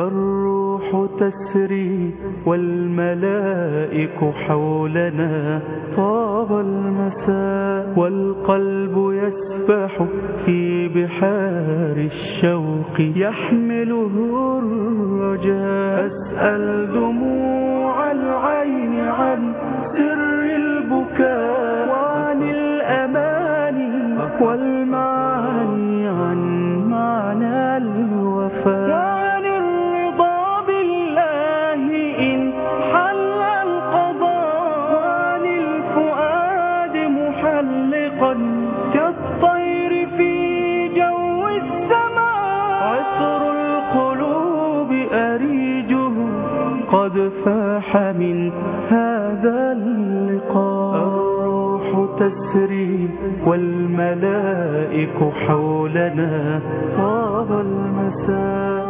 الروح تسري والملائك حولنا طاب المساء والقلب يسبح في بحار الشوق يحمله الرجاء أسأل دموع العين عن سر البكاء وعن الأماني والمعاني عن معنى الوفاء وعن الرضا بالله إن حل القضاء وعن الفؤاد محلقا كالطير في جو السماء عطر القلوب أريجه قد فاح من هذا اللقاء الروح تسري والملائك حولنا طاب المساء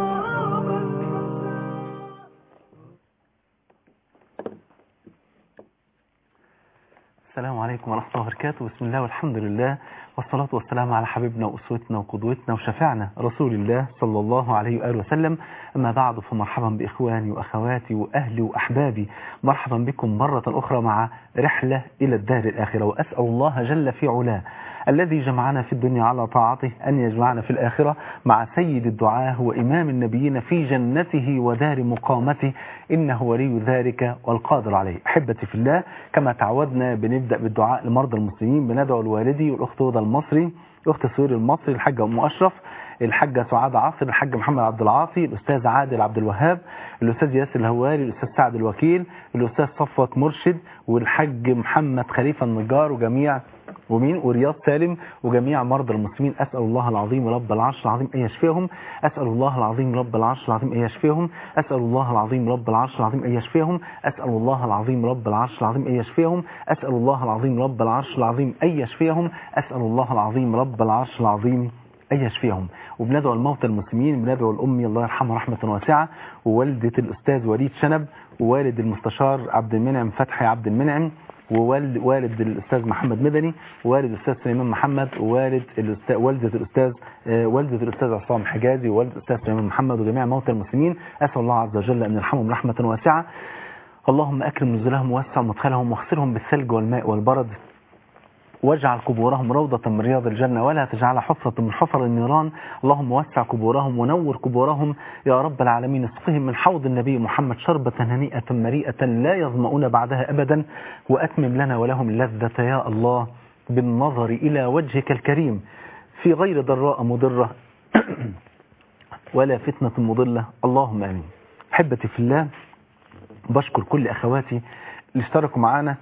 السلام عليكم ورحمة الله وبركاته بسم الله والحمد لله والصلاة والسلام على حبيبنا وأسوتنا وقدوتنا وشفعنا رسول الله صلى الله عليه وآله وسلم أما بعد فمرحبا بإخواني وأخواتي وأهلي وأحبابي مرحبا بكم مرة أخرى مع رحلة إلى الدار الآخرة وأسأل الله جل في علاه الذي جمعنا في الدنيا على طاعته أن يجمعنا في الآخرة مع سيد الدعاة وإمام النبيين في جنته ودار مقامته إنه ولي ذلك والقادر عليه أحبتي في الله كما تعودنا بنبدأ بالدعاء لمرضى المسلمين بندعو الوالدي والأخت هدى المصري الأخت سوير المصري الحاجة أم أشرف الحاجة سعاد عاصر الحاج محمد عبد العاطي الأستاذ عادل عبد الوهاب الأستاذ ياسر الهواري الأستاذ سعد الوكيل الأستاذ صفوت مرشد والحاج محمد خليفة النجار وجميع ومين ورياض سالم وجميع مرضى المسلمين أسأل الله العظيم رب العرش العظيم أن يشفيهم أسأل الله العظيم رب العرش العظيم أن يشفيهم أسأل الله العظيم رب العرش العظيم أن يشفيهم أسأل الله العظيم رب العرش العظيم أن يشفيهم أسأل الله العظيم رب العرش العظيم أن يشفيهم أسأل الله العظيم رب العرش العظيم أن يشفيهم وبندعو الموتى المسلمين بندعو الأمي الله يرحمها رحمة واسعة ووالدة الأستاذ وليد شنب ووالد المستشار عبد المنعم فتحي عبد المنعم ووالد والد الاستاذ محمد مدني ووالد الاستاذ سليمان محمد ووالد الاستاذ والده الاستاذ آه، والده الاستاذ عصام حجازي ووالد الاستاذ سليمان محمد وجميع موتى المسلمين اسال الله عز وجل ان يرحمهم رحمه واسعه اللهم اكرم نزلهم ووسع مدخلهم واغسلهم بالثلج والماء والبرد واجعل قبورهم روضة من رياض الجنة ولا تجعلها حفرة من حفر النيران اللهم وسع قبورهم ونور قبورهم يا رب العالمين اسقهم من حوض النبي محمد شربة هنيئة مريئة لا يظمؤون بعدها أبدا وأتمم لنا ولهم اللذة يا الله بالنظر إلى وجهك الكريم في غير ضراء مضرة ولا فتنة مضلة اللهم آمين أحبتي في الله بشكر كل أخواتي اللي اشتركوا معانا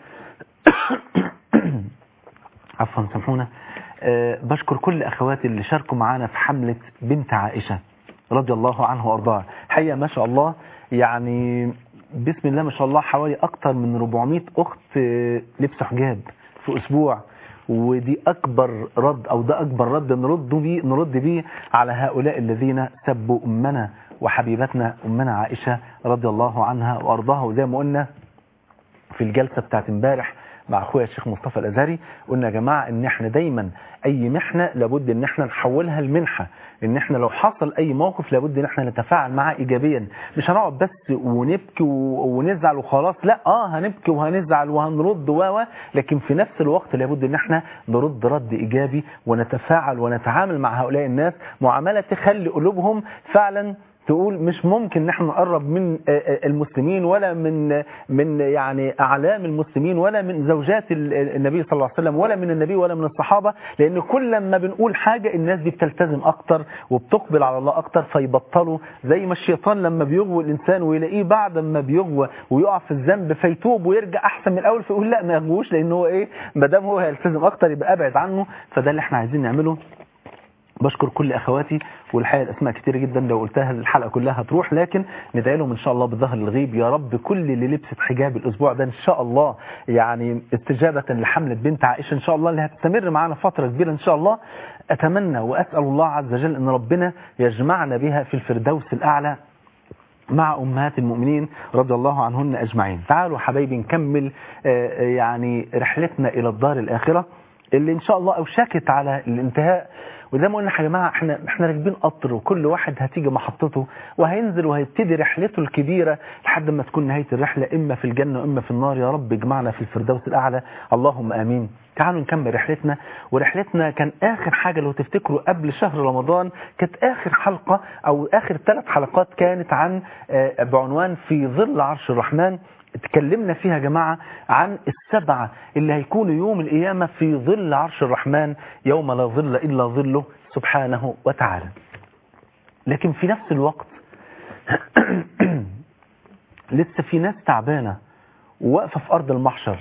عفوا سامحونا أه بشكر كل اخواتي اللي شاركوا معانا في حملة بنت عائشة رضي الله عنها وارضاها حقيقة ما شاء الله يعني بسم الله ما شاء الله حوالي اكتر من 400 اخت آه، لبس حجاب في اسبوع ودي اكبر رد او ده اكبر رد نرد بيه نرد بيه على هؤلاء الذين سبوا امنا وحبيبتنا امنا عائشة رضي الله عنها وارضاها وزي ما قلنا في الجلسة بتاعت امبارح مع اخويا الشيخ مصطفى الازهري قلنا يا جماعه ان احنا دايما اي محنه لابد ان احنا نحولها لمنحه ان احنا لو حصل اي موقف لابد ان احنا نتفاعل معاه ايجابيا مش هنقعد بس ونبكي و- ونزعل وخلاص لا اه هنبكي وهنزعل وهنرد و و لكن في نفس الوقت لابد ان احنا نرد رد ايجابي ونتفاعل ونتعامل مع هؤلاء الناس معامله تخلي قلوبهم فعلا تقول مش ممكن ان احنا نقرب من آه، آه، المسلمين ولا من من يعني اعلام المسلمين ولا من زوجات ال- ال- النبي صلى الله عليه وسلم ولا من النبي ولا من الصحابه لان كل ما بنقول حاجه الناس دي بتلتزم اكتر وبتقبل على الله اكتر فيبطلوا زي ما الشيطان لما بيغوي الانسان ويلاقيه بعد ما بيغوى ويقع في الذنب فيتوب ويرجع احسن من الاول فيقول لا ما يغوش لان هو ايه ما دام هو هيلتزم اكتر يبقى ابعد عنه فده اللي احنا عايزين نعمله بشكر كل اخواتي والحقيقه الاسماء كتير جدا لو قلتها الحلقه كلها هتروح لكن ندعي لهم ان شاء الله بالظهر الغيب يا رب كل اللي لبست حجاب الاسبوع ده ان شاء الله يعني استجابه لحمله بنت عائشه ان شاء الله اللي هتستمر معانا فتره كبيره ان شاء الله اتمنى واسال الله عز وجل ان ربنا يجمعنا بها في الفردوس الاعلى مع أمهات المؤمنين رضي الله عنهن أجمعين تعالوا حبايبي نكمل آه، آه، يعني رحلتنا إلى الدار الآخرة اللي ان شاء الله اوشكت على الانتهاء وزي ما قلنا يا جماعه احنا احنا راكبين قطر وكل واحد هتيجي محطته وهينزل وهيبتدي رحلته الكبيره لحد ما تكون نهايه الرحله اما في الجنه واما في النار يا رب اجمعنا في الفردوس الاعلى اللهم امين تعالوا نكمل رحلتنا ورحلتنا كان اخر حاجه لو تفتكروا قبل شهر رمضان كانت اخر حلقه او اخر ثلاث حلقات كانت عن آه، بعنوان في ظل عرش الرحمن اتكلمنا فيها يا جماعة عن السبعة اللي هيكونوا يوم القيامة في ظل عرش الرحمن يوم لا ظل إلا ظله سبحانه وتعالى لكن في نفس الوقت لسه في ناس تعبانة وواقفة في أرض المحشر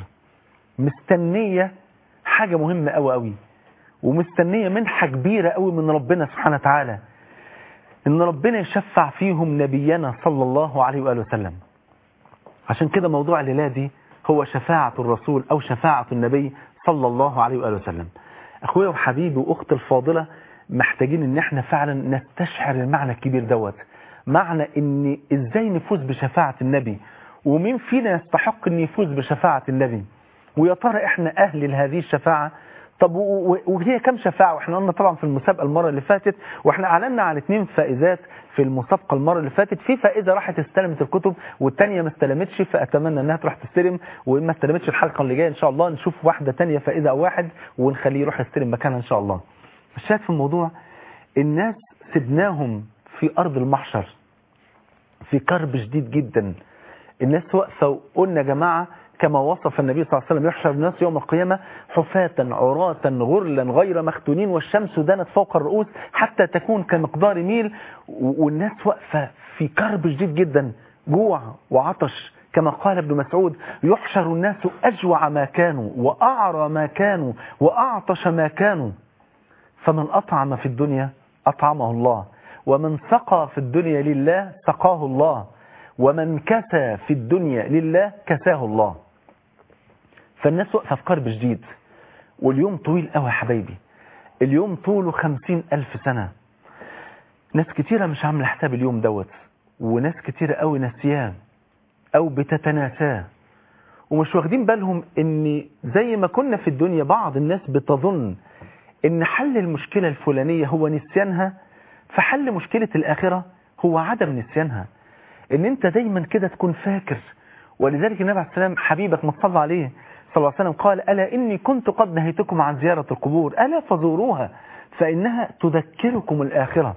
مستنية حاجة مهمة أوي أوي ومستنية منحة كبيرة أوي من ربنا سبحانه وتعالى إن ربنا يشفع فيهم نبينا صلى الله عليه وآله وسلم عشان كده موضوع الليلة دي هو شفاعة الرسول أو شفاعة النبي صلى الله عليه وآله وسلم أخويا وحبيبي وأختي الفاضلة محتاجين إن احنا فعلا نستشعر المعنى الكبير دوت معنى إن إزاي نفوز بشفاعة النبي ومين فينا يستحق إن يفوز بشفاعة النبي ويا ترى احنا أهل لهذه الشفاعة طب و- و- وهي كم شفاعة واحنا قلنا طبعا في المسابقة المرة اللي فاتت واحنا اعلنا عن اثنين فائزات في المسابقة المرة اللي فاتت في فائزة راحت استلمت الكتب والتانية ما استلمتش فاتمنى انها تروح تستلم وان ما استلمتش الحلقة اللي جاية ان شاء الله نشوف واحدة تانية فائزة او واحد ونخليه يروح يستلم مكانها ان شاء الله الشاهد في الموضوع الناس سبناهم في ارض المحشر في كرب شديد جدا الناس واقفة وقلنا يا جماعة كما وصف النبي صلى الله عليه وسلم يحشر الناس يوم القيامة حفاة عراة غرلا غير مختونين والشمس دانت فوق الرؤوس حتى تكون كمقدار ميل و- والناس واقفة في كرب شديد جدا جوع وعطش كما قال ابن مسعود يحشر الناس أجوع ما كانوا وأعرى ما كانوا وأعطش ما كانوا فمن أطعم في الدنيا أطعمه الله ومن سقى في الدنيا لله سقاه الله ومن كسى في الدنيا لله كساه الله فالناس واقفة في قرب جديد واليوم طويل قوي يا حبايبي اليوم طوله خمسين ألف سنة ناس كتيرة مش عاملة حساب اليوم دوت وناس كتيرة قوي ناسياه أو بتتناساه ومش واخدين بالهم ان زي ما كنا في الدنيا بعض الناس بتظن ان حل المشكلة الفلانية هو نسيانها فحل مشكلة الآخرة هو عدم نسيانها ان انت دايما كده تكون فاكر ولذلك النبي عليه السلام حبيبك ما تصلى عليه صلى الله عليه وسلم قال ألا إني كنت قد نهيتكم عن زيارة القبور ألا فزوروها فإنها تذكركم الآخرة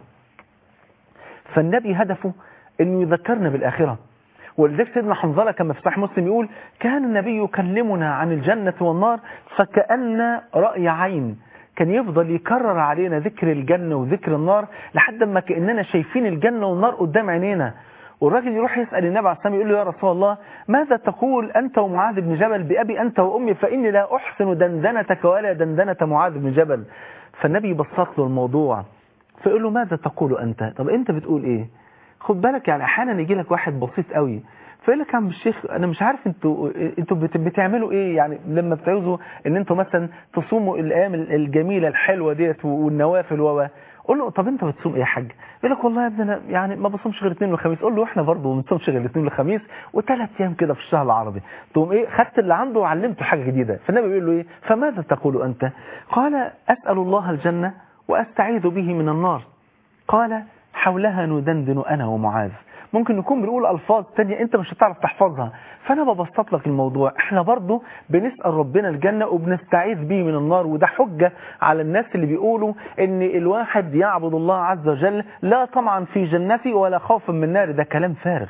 فالنبي هدفه أنه يذكرنا بالآخرة ولذلك سيدنا حنظلة كما في صحيح مسلم يقول كان النبي يكلمنا عن الجنة والنار فكأن رأي عين كان يفضل يكرر علينا ذكر الجنة وذكر النار لحد ما كأننا شايفين الجنة والنار قدام عينينا والراجل يروح يسأل النبي عليه السلام يقول له يا رسول الله ماذا تقول أنت ومعاذ بن جبل بأبي أنت وأمي فإني لا أحسن دندنتك ولا دندنة معاذ بن جبل فالنبي بسط له الموضوع فيقول له ماذا تقول أنت طب أنت بتقول إيه خد بالك يعني أحيانا يجي لك واحد بسيط قوي فيقول لك يا عم الشيخ انا مش عارف انتوا انتوا بت- بتعملوا ايه يعني لما بتعوزوا ان انتوا مثلا تصوموا الايام الجميله الحلوه ديت والنوافل و قول له طب انت بتصوم ايه يا حاج يقول لك والله يا ابني انا يعني ما بصومش غير اثنين وخميس قول له احنا برضه ما بنصومش غير اثنين وخميس وثلاث ايام كده في الشهر العربي تقوم ايه خدت اللي عنده وعلمته حاجه جديده فالنبي بيقول له ايه فماذا تقول انت قال اسال الله الجنه واستعيذ به من النار قال حولها ندندن انا ومعاذ ممكن نكون بنقول الفاظ تانية انت مش هتعرف تحفظها فانا ببسط لك الموضوع احنا برضو بنسأل ربنا الجنة وبنستعيذ به من النار وده حجة على الناس اللي بيقولوا ان الواحد يعبد الله عز وجل لا طمعا في جنتي ولا خوفا من نار ده كلام فارغ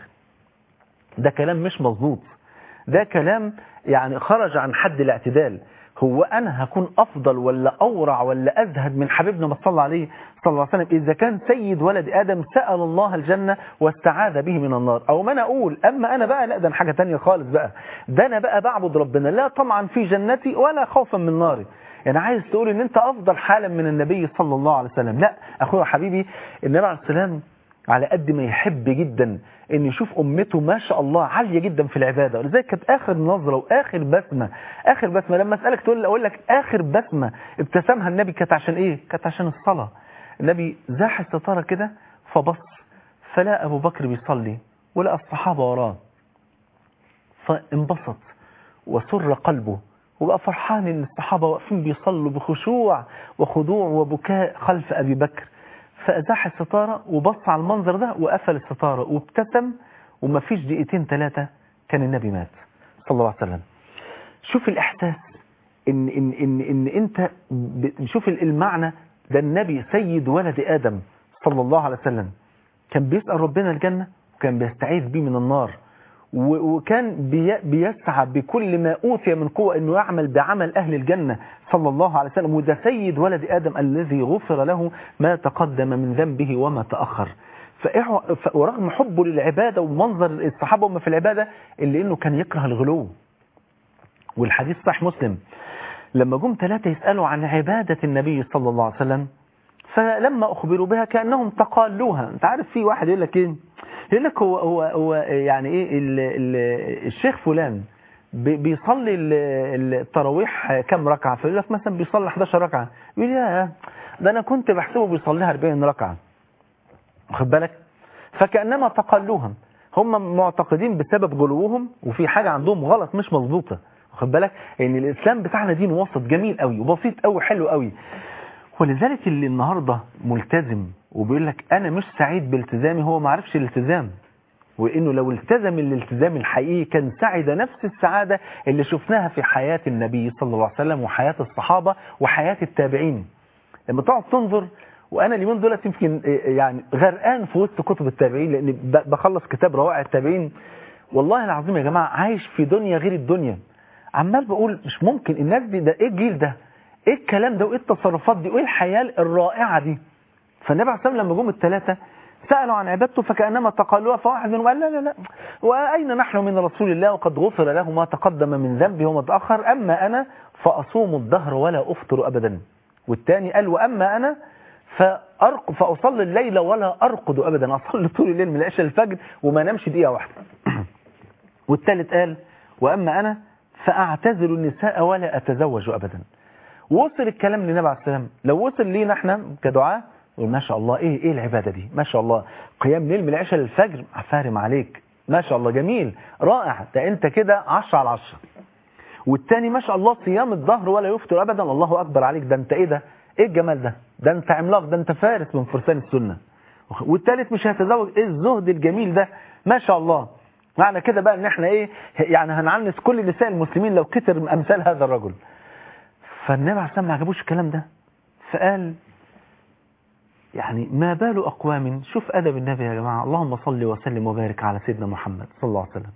ده كلام مش مظبوط ده كلام يعني خرج عن حد الاعتدال هو انا هكون افضل ولا اورع ولا ازهد من حبيبنا ما صلى عليه صلى الله عليه وسلم اذا كان سيد ولد ادم سال الله الجنه واستعاذ به من النار او ما انا اقول اما انا بقى لا ده أنا حاجه تانية خالص بقى ده انا بقى بعبد ربنا لا طمعا في جنتي ولا خوفا من ناري يعني عايز تقول ان انت افضل حالا من النبي صلى الله عليه وسلم لا اخويا حبيبي النبي عليه السلام على قد ما يحب جدا ان يشوف امته ما شاء الله عاليه جدا في العباده ولذلك كانت اخر نظره واخر بسمه اخر بسمه لما اسالك تقول اقول لك اخر بسمه ابتسمها النبي كانت عشان ايه كانت عشان الصلاه النبي زاح الستاره كده فبص فلا ابو بكر بيصلي ولقى الصحابه وراه فانبسط وسر قلبه وبقى فرحان ان الصحابة واقفين بيصلوا بخشوع وخضوع وبكاء خلف ابي بكر فازاح الستارة وبص على المنظر ده وقفل الستارة وابتسم ومفيش دقيقتين ثلاثة كان النبي مات صلى الله عليه وسلم شوف الاحساس ان ان ان ان انت ب- شوف المعنى ده النبي سيد ولد ادم صلى الله عليه وسلم كان بيسأل ربنا الجنة وكان بيستعيذ بيه من النار و- وكان بي- بيسعى بكل ما أوتي من قوة أنه يعمل بعمل أهل الجنة صلى الله عليه وسلم وده سيد ولد آدم الذي غفر له ما تقدم من ذنبه وما تأخر فإعو- ف- ورغم حبه للعبادة ومنظر الصحابة وما في العبادة إلا أنه كان يكره الغلو والحديث صحيح مسلم لما جم ثلاثة يسألوا عن عبادة النبي صلى الله عليه وسلم فلما أخبروا بها كأنهم تقالوها أنت عارف في واحد يقول لك إيه يقول لك هو, هو, هو يعني إيه ال ال الشيخ فلان بي- بيصلي ال- ال- التراويح كم ركعة فيقول لك مثلا بيصلي 11 ركعة يقول يا ده أنا كنت بحسبه بيصليها 40 ركعة واخد بالك فكأنما تقلوهم هم معتقدين بسبب غلوهم وفي حاجة عندهم غلط مش مظبوطة واخد بالك ان الاسلام بتاعنا دين وسط جميل قوي وبسيط قوي حلو قوي ولذلك اللي النهاردة ملتزم وبيقول لك انا مش سعيد بالتزامي هو ما عرفش الالتزام وانه لو التزم الالتزام الحقيقي كان سعد نفس السعادة اللي شفناها في حياة النبي صلى الله عليه وسلم وحياة الصحابة وحياة التابعين لما تقعد تنظر وانا اليومين دولت يمكن يعني غرقان في وسط كتب التابعين لان ب- بخلص كتاب روائع التابعين والله العظيم يا جماعه عايش في دنيا غير الدنيا عمال بقول مش ممكن الناس دي ده ايه الجيل ده ايه الكلام ده وايه التصرفات دي وايه الحياه الرائعه دي فالنبي عليه الصلاه والسلام لما جم الثلاثه سالوا عن عبادته فكانما تقالوها فواحد منهم قال لا لا لا واين نحن من رسول الله وقد غفر له ما تقدم من ذنبه وما تاخر اما انا فاصوم الدهر ولا افطر ابدا والثاني قال واما انا فأرق فأصلي الليل ولا أرقد أبدا أصلي طول الليل من العشاء الفجر وما نمشي دقيقة واحدة والثالث قال وأما أنا فأعتزل النساء ولا أتزوج أبدا وصل الكلام للنبي عليه السلام لو وصل لينا احنا كدعاء يقول ما شاء الله ايه ايه العبادة دي ما شاء الله قيام ليل من العشاء للفجر فارم عليك ما شاء الله جميل رائع ده انت كده 10 على 10 والتاني ما شاء الله صيام الظهر ولا يفطر ابدا الله اكبر عليك ده انت ايه ده ايه الجمال ده ده انت عملاق ده انت فارس من فرسان السنه والتالت مش هيتزوج ايه الزهد الجميل ده ما شاء الله معنى كده بقى ان احنا ايه يعني هنعنس كل نساء المسلمين لو كتر امثال هذا الرجل فالنبي عليه الصلاه ما عجبوش الكلام ده فقال يعني ما بال اقوام شوف ادب النبي يا جماعه اللهم صل وسلم وبارك على سيدنا محمد صلى الله عليه وسلم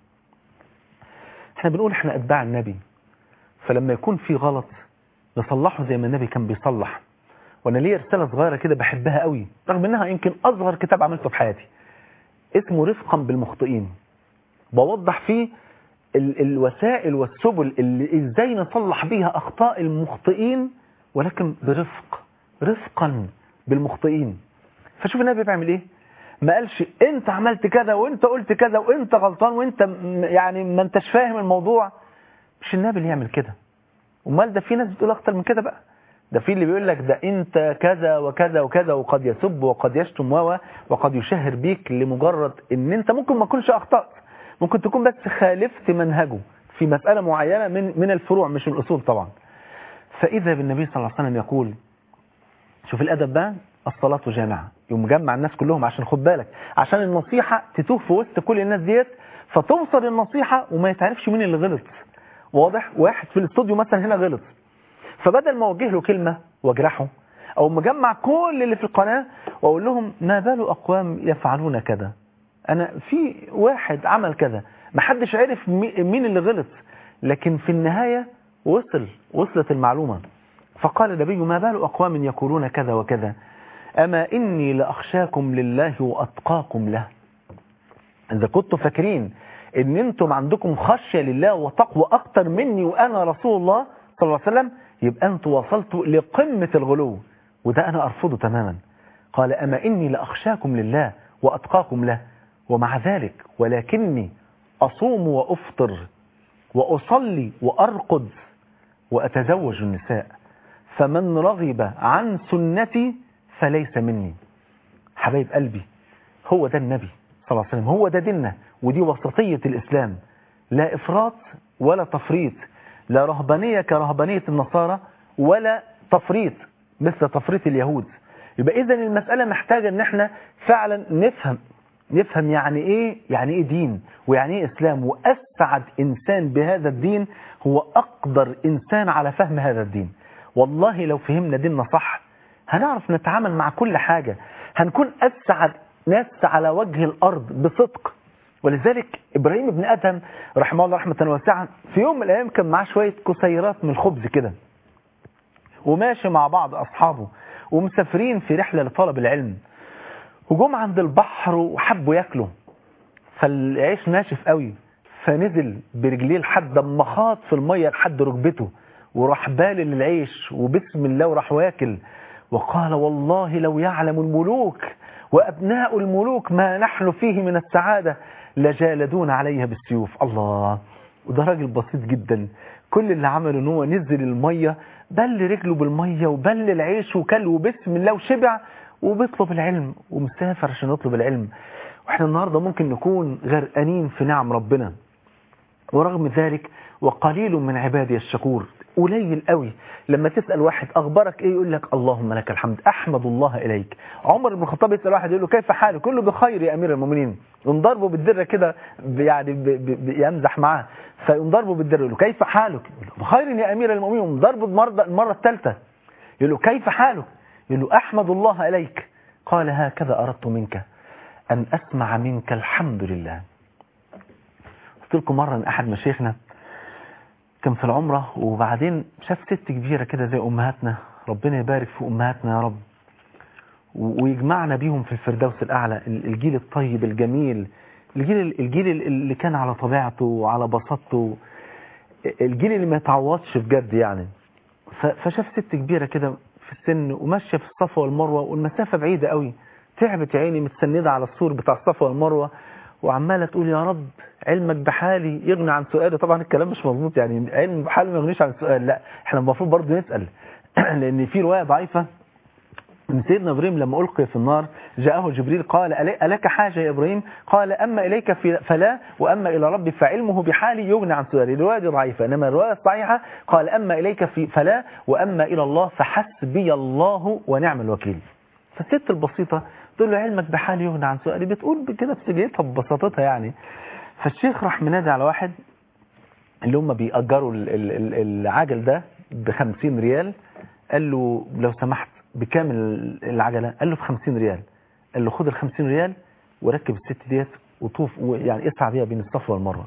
احنا بنقول احنا اتباع النبي فلما يكون في غلط نصلحه زي ما النبي كان بيصلح وانا ليا رساله صغيره كده بحبها قوي رغم انها يمكن اصغر كتاب عملته في حياتي اسمه رفقا بالمخطئين بوضح فيه ال الوسائل والسبل اللي ازاي نصلح بيها اخطاء المخطئين ولكن برفق رفقا بالمخطئين فشوف النبي بيعمل ايه ما قالش انت عملت كذا وانت قلت كذا وانت غلطان وانت م- يعني ما انتش فاهم الموضوع مش النبي اللي يعمل كده امال ده في ناس بتقول اكتر من كده بقى ده في اللي بيقول لك ده انت كذا وكذا وكذا وقد يسب وقد يشتم و وقد يشهر بيك لمجرد ان انت ممكن ما تكونش اخطات ممكن تكون بس خالفت منهجه في مسألة معينة من من الفروع مش من الاصول طبعا فاذا بالنبي صلى الله عليه وسلم يقول شوف الادب بقى الصلاة جامعة يقوم مجمع الناس كلهم عشان خد بالك عشان النصيحة تتوه في وسط كل الناس ديت فتوصل النصيحة وما يتعرفش مين اللي غلط واضح واحد في الاستوديو مثلا هنا غلط فبدل ما اوجه له كلمة واجرحه او مجمع كل اللي في القناة واقول لهم ما بال اقوام يفعلون كذا انا في واحد عمل كذا محدش عرف مي- مين اللي غلط لكن في النهاية وصل وصلت المعلومة فقال النبي ما بال اقوام يقولون كذا وكذا اما اني لاخشاكم لله واتقاكم له إذا كنتوا فاكرين إن أنتم عندكم خشية لله وتقوى أكتر مني وأنا رسول الله صلى الله عليه وسلم يبقى أنتوا وصلتوا لقمة الغلو وده أنا أرفضه تماما قال أما إني لأخشاكم لله وأتقاكم له ومع ذلك ولكني أصوم وأفطر وأصلي وأرقد وأتزوج النساء فمن رغب عن سنتي فليس مني حبايب قلبي هو ده النبي صلى الله عليه وسلم هو ده ديننا ودي وسطية الإسلام لا إفراط ولا تفريط لا رهبانية كرهبانية النصارى ولا تفريط مثل تفريط اليهود يبقى إذا المسألة محتاجة ان احنا فعلا نفهم نفهم يعني ايه يعني ايه دين ويعني ايه اسلام واسعد انسان بهذا الدين هو اقدر انسان على فهم هذا الدين والله لو فهمنا ديننا صح هنعرف نتعامل مع كل حاجة هنكون اسعد ناس على وجه الارض بصدق ولذلك ابراهيم بن ادهم رحمه الله رحمه واسعه في يوم من الايام كان معاه شويه كسيرات من الخبز كده وماشي مع بعض اصحابه ومسافرين في رحله لطلب العلم وجم عند البحر وحبوا ياكلوا فالعيش ناشف قوي فنزل برجليه لحد ما خاط في الميه لحد ركبته وراح بالل العيش وبسم الله وراح واكل وقال والله لو يعلم الملوك وأبناء الملوك ما نحن فيه من السعادة لجالدون عليها بالسيوف الله وده راجل بسيط جدا كل اللي عمله ان هو نزل المية بل رجله بالمية وبل العيش وكل وبسم الله وشبع وبيطلب العلم ومسافر عشان يطلب العلم واحنا النهاردة ممكن نكون غرقانين في نعم ربنا ورغم ذلك وقليل من عبادي الشكور قليل قوي لما تسأل واحد أخبارك إيه يقول لك اللهم لك الحمد أحمد الله إليك عمر بن الخطاب يسأل واحد يقول له كيف حالك يقول له بخير يا أمير المؤمنين يقوم ضربه بالدرة كده يعني يمزح معاه فيقوم ضربه بالدرة يقول له كيف حالك يقول له بخير يا أمير المؤمنين يقوم ضربه المرة, المرة الثالثة يقول له كيف حالك يقول له أحمد الله إليك قال هكذا أردت منك أن أسمع منك الحمد لله قلت لكم مرة أن أحد مشايخنا كان في العمرة وبعدين شاف ست كبيرة كده زي أمهاتنا ربنا يبارك في أمهاتنا يا رب ويجمعنا بيهم في الفردوس الأعلى الجيل الطيب الجميل الجيل الجيل اللي كان على طبيعته وعلى بساطته الجيل اللي ما يتعوضش بجد يعني فشاف ست كبيرة كده في السن وماشية في الصفا والمروة والمسافة بعيدة قوي تعبت يا عيني متسندة على السور بتاع الصفا والمروة وعمالة تقول يا رب علمك بحالي يغني عن سؤالي طبعا الكلام مش مظبوط يعني علم بحالي ما يغنيش عن السؤال لا احنا المفروض برضه نسأل لان في رواية ضعيفة من سيدنا ابراهيم لما ألقي في النار جاءه جبريل قال ألك حاجة يا إبراهيم قال أما إليك فلا وأما إلى ربي فعلمه بحالي يغني عن سؤالي الرواية دي ضعيفة إنما الرواية الصحيحة قال أما إليك فلا وأما إلى الله فحسبي الله ونعم الوكيل فالست البسيطة تقول له علمك بحالي يغني عن سؤالي بتقول كده بسجيتها ببساطتها يعني فالشيخ راح منادي على واحد اللي هم بيأجروا العجل ده ب 50 ريال قال له لو سمحت بكام العجلة قال له ب 50 ريال قال له خد ال 50 ريال وركب الست ديت وطوف يعني اسعى بيها بين الصفا والمروه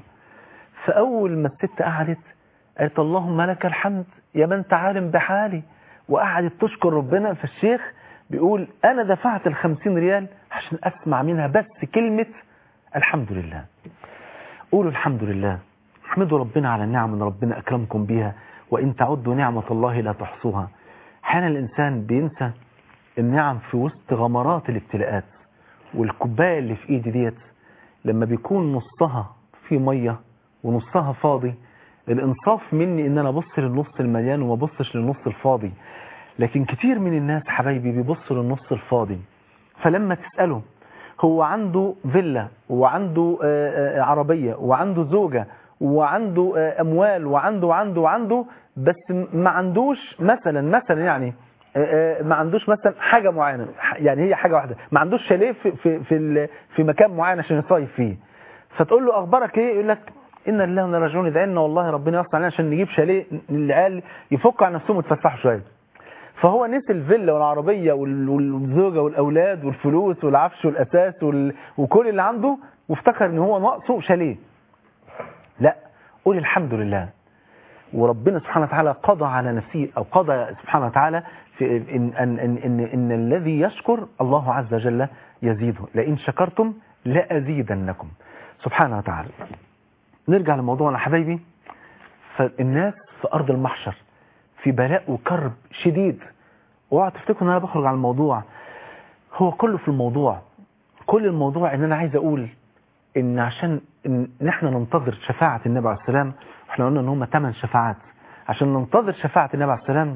فأول ما الست قعدت قالت اللهم لك الحمد يا من انت عالم بحالي وقعدت تشكر ربنا فالشيخ بيقول أنا دفعت ال 50 ريال عشان أسمع منها بس كلمة الحمد لله قولوا الحمد لله احمدوا ربنا على النعم ان ربنا أكرمكم بيها وإن تعدوا نعمة الله لا تحصوها احيانا الإنسان بينسى النعم في وسط غمرات الابتلاءات والكوباية اللي في ايدي ديت لما بيكون نصها في مية ونصها فاضي الانصاف مني ان انا ابص للنص المليان وما ابصش للنص الفاضي لكن كتير من الناس حبايبي بيبصوا للنص الفاضي فلما تسأله هو عنده فيلا وعنده عربية وعنده زوجة وعنده أموال وعنده وعنده وعنده بس ما عندوش مثلا مثلا يعني ما عندوش مثلا حاجة معينة يعني هي حاجة واحدة ما عندوش شاليه في, في, في, في مكان معين عشان يصيف فيه فتقول له أخبارك إيه يقول لك إن الله وإنا راجعون إذا إن والله ربنا يصنع علينا عشان نجيب شاليه للعيال يفكوا عن نفسهم ويتفسحوا شوية فهو نسي الفيلا والعربية والزوجة والأولاد والفلوس والعفش والأساس وكل اللي عنده وافتكر ان هو ناقصه شاليه لا قول الحمد لله وربنا سبحانه وتعالى قضى على نفسه أو قضى سبحانه وتعالى في إن, إن, إن, إن, إن الذي يشكر الله عز وجل يزيده لئن شكرتم لأزيدنكم سبحانه وتعالى نرجع لموضوعنا حبايبي فالناس في أرض المحشر في بلاء وكرب شديد اوعى تفتكروا ان انا بخرج عن الموضوع هو كله في الموضوع كل الموضوع ان انا عايز اقول ان عشان ان احنا ننتظر شفاعة النبي عليه السلام احنا قلنا ان هم 8 شفاعات عشان ننتظر شفاعة النبي عليه السلام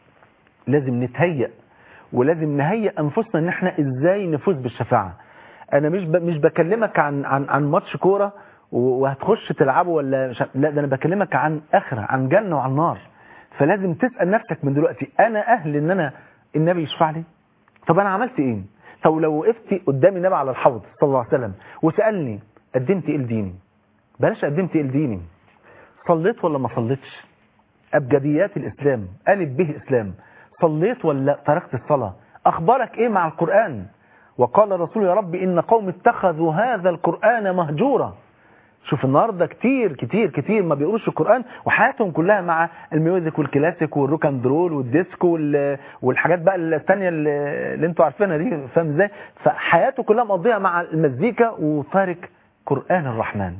لازم نتهيأ ولازم نهيئ انفسنا ان احنا ازاي نفوز بالشفاعة انا مش ب... مش بكلمك عن عن عن ماتش كوره و- وهتخش تلعبه ولا مش ه- لا ده انا بكلمك عن اخره عن جنه وعن نار فلازم تسال نفسك من دلوقتي انا اهل ان انا النبي يشفع لي طب انا عملت ايه طب لو وقفت قدام النبي على الحوض صلى الله عليه وسلم وسالني قدمت ايه لديني بلاش قدمت ايه لديني صليت ولا ما صليتش ابجديات الاسلام الف به اسلام صليت ولا تركت الصلاه اخبارك ايه مع القران وقال الرسول يا رب ان قوم اتخذوا هذا القران مهجورا شوف النهارده كتير كتير كتير ما بيقروش القران وحياتهم كلها مع الميوزك والكلاسيك والروك اند رول والديسكو وال- والحاجات بقى الثانيه اللي اللي انتوا عارفينها دي فاهم ازاي فحياته كلها مقضيها مع المزيكا وتارك قران الرحمن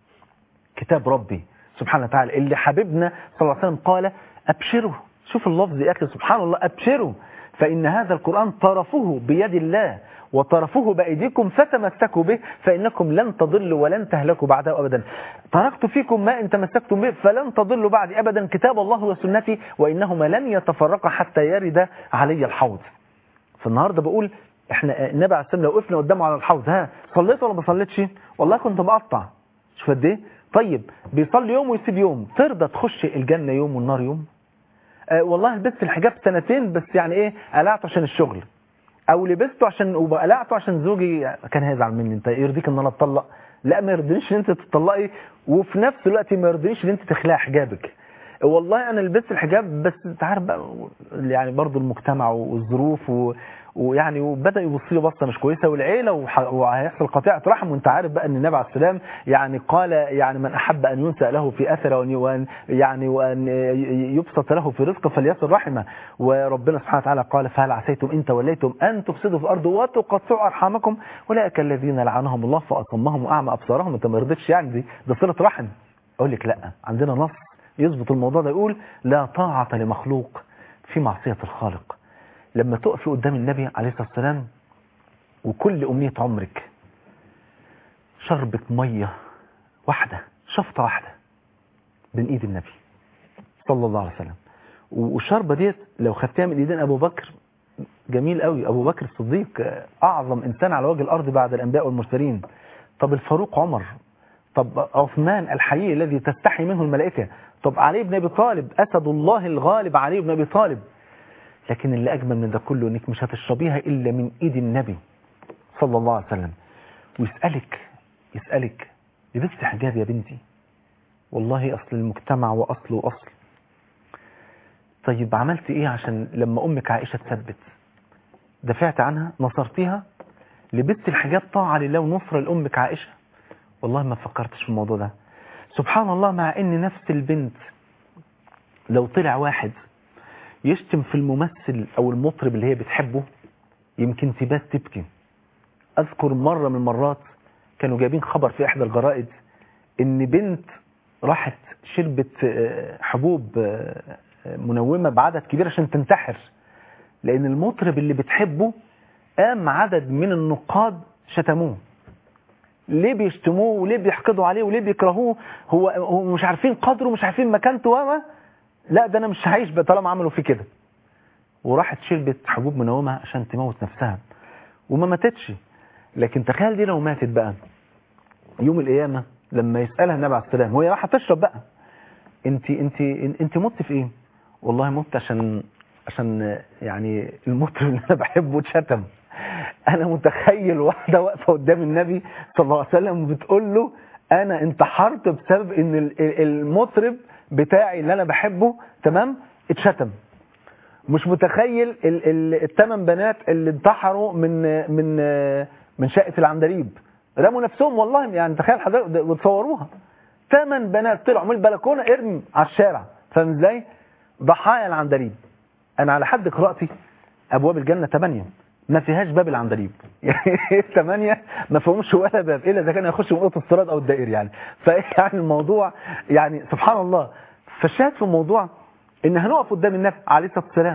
كتاب ربي سبحانه وتعالى اللي حبيبنا صلى الله عليه وسلم قال أبشروا شوف اللفظ يا أخي سبحان الله أبشروا فإن هذا القرآن طرفه بيد الله وطرفه بأيديكم فتمسكوا به فإنكم لن تضلوا ولن تهلكوا بعده أبدا تركت فيكم ما إن تمسكتم به فلن تضلوا بعد أبدا كتاب الله وسنتي وإنهما لن يتفرقا حتى يرد علي الحوض فالنهارده بقول احنا النبي عليه السلام لو وقفنا قدامه على الحوض ها صليت ولا ما صليتش والله كنت بقطع شوف قد ايه طيب بيصلي يوم ويسيب يوم ترضى تخش الجنه يوم والنار يوم آه والله لبست الحجاب سنتين بس يعني ايه قلعته عشان الشغل او لبسته عشان وقلعته عشان زوجي كان هيزعل مني انت يرضيك ان انا اتطلق لا ما يرضينيش ان انت تتطلقي وفي نفس الوقت ما يرضينيش ان انت تخلعي حجابك والله انا لبست الحجاب بس انت عارف بقى يعني برضو المجتمع والظروف و... ويعني وبدا يبص لي بصه مش كويسه والعيله وح... وهيحصل قطيعه رحم وانت عارف بقى ان النبي عليه السلام يعني قال يعني من احب ان ينسى له في اثره وان وان يعني وان يبسط له في رزقه فليصل رحمه وربنا سبحانه وتعالى قال فهل عسيتم ان توليتم ان تفسدوا في الارض وتقطعوا ارحامكم اولئك الذين لعنهم الله فاصمهم واعمى ابصارهم انت ما رضيتش يعني دي ده صله رحم اقول لك لا عندنا نص يظبط الموضوع ده يقول لا طاعة لمخلوق في معصية الخالق لما تقفي قدام النبي عليه الصلاة والسلام وكل أمنية عمرك شربة مية واحدة شفطة واحدة من إيد النبي صلى الله عليه وسلم والشربة ديت لو خدتها من إيدين أبو بكر جميل قوي أبو بكر الصديق أعظم إنسان على وجه الأرض بعد الأنبياء والمرسلين طب الفاروق عمر طب عثمان الحي الذي تستحي منه الملائكة طب علي بن أبي طالب أسد الله الغالب علي بن أبي طالب لكن اللي أجمل من ده كله إنك مش هتشربيها إلا من إيد النبي صلى الله عليه وسلم ويسألك يسألك لبست حجاب يا بنتي والله أصل المجتمع وأصل وأصل طيب عملت إيه عشان لما أمك عائشة تثبت دفعت عنها نصرتيها لبست الحجاب طاعة لله ونصرة لأمك عائشة والله ما فكرتش في الموضوع ده سبحان الله مع ان نفس البنت لو طلع واحد يشتم في الممثل او المطرب اللي هي بتحبه يمكن تبات تبكي اذكر مرة من المرات كانوا جايبين خبر في احدى الجرائد ان بنت راحت شربت حبوب منومة بعدد كبير عشان تنتحر لان المطرب اللي بتحبه قام عدد من النقاد شتموه ليه بيشتموه وليه بيحقدوا عليه وليه بيكرهوه هو, هو مش عارفين قدره مش عارفين مكانته وما لا ده انا مش هعيش بقى طالما عملوا فيه كده وراحت شربت حبوب منومه عشان تموت نفسها وما ماتتش لكن تخيل دي لو ماتت بقى يوم القيامه لما يسالها النبي عليه السلام وهي رايحه تشرب بقى انت انت انت مت في ايه والله مت عشان عشان يعني المطرب اللي انا بحبه اتشتم انا متخيل واحده واقفه قدام النبي صلى الله عليه وسلم وبتقول له انا انتحرت بسبب ان المطرب بتاعي اللي انا بحبه تمام اتشتم مش متخيل الثمان بنات اللي انتحروا من من من شقه العندليب رموا نفسهم والله يعني تخيل حضرتك وتصوروها ثمان بنات طلعوا من البلكونه ارمي على الشارع فاهم ازاي ضحايا العندليب انا على حد قراءتي ابواب الجنه ثمانيه ما فيهاش باب العندليب يعني ثمانية ما فيهمش ولا باب إلا إذا كان يخش من أوضة الصراط أو الدائر يعني فيعني الموضوع يعني سبحان الله فالشاهد في الموضوع إن هنقف قدام النبي عليه الصلاة والسلام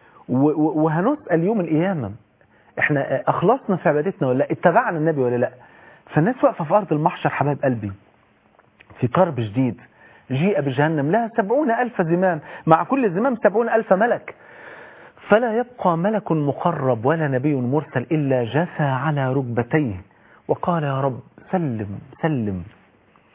وهنسأل يوم القيامة إحنا أخلصنا في عبادتنا ولا لا اتبعنا النبي ولا لا فالناس واقفة في أرض المحشر حبايب قلبي في كرب شديد جيء بجهنم لها سبعون ألف زمام مع كل زمام سبعون ألف ملك فلا يبقى ملك مقرب ولا نبي مرسل إلا جثى على ركبتيه وقال يا رب سلم سلم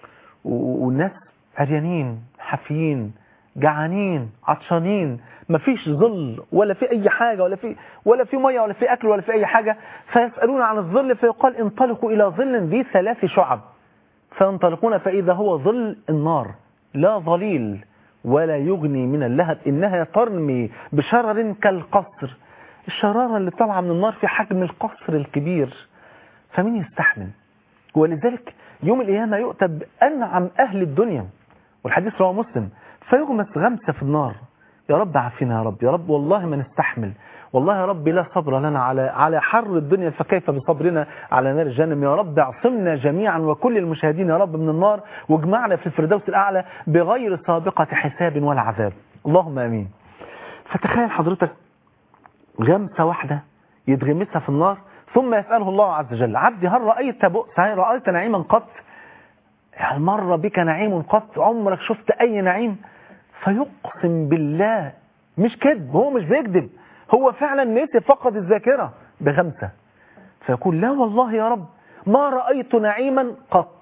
و- والناس عريانين حافيين جعانين عطشانين مفيش ظل ولا في اي حاجه ولا في ولا في ميه ولا في اكل ولا في اي حاجه فيسالون عن الظل فيقال انطلقوا الى ظل ذي ثلاث شعب فينطلقون فاذا هو ظل النار لا ظليل ولا يغني من اللهب انها ترمي بشرر كالقصر الشراره اللي طالعه من النار في حجم القصر الكبير فمين يستحمل ولذلك يوم القيامة يؤتى بأنعم أهل الدنيا والحديث رواه مسلم فيغمس غمسة في النار يا رب عافنا يا رب يا رب والله ما نستحمل والله يا رب لا صبر لنا على على حر الدنيا فكيف بصبرنا على نار جهنم يا رب اعصمنا جميعا وكل المشاهدين يا رب من النار واجمعنا في الفردوس الأعلى بغير سابقة حساب ولا عذاب اللهم آمين فتخيل حضرتك غمسة واحدة يتغمسها في النار ثم يسأله الله عز وجل عبدي هل رأيت بؤس هل رأيت نعيما قط هل مر بك نعيم قط عمرك شفت أي نعيم فيقسم بالله مش كذب هو مش بيكذب هو فعلا نسي فقد الذاكرة بغمسة فيقول لا والله يا رب ما رأيت نعيما قط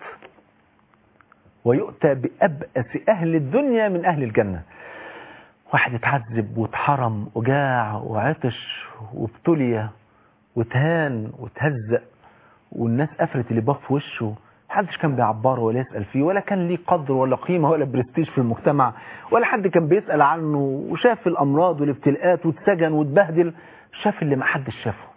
ويؤتى بأبأس أهل الدنيا من أهل الجنة واحد اتعذب واتحرم وجاع وعطش وابتلي وتهان وتهزق والناس قفلت اللي في وشه محدش كان بيعبره ولا يسأل فيه ولا كان ليه قدر ولا قيمة ولا برستيج في المجتمع ولا حد كان بيسأل عنه وشاف الأمراض والابتلاءات واتسجن واتبهدل شاف اللي ما حدش شافه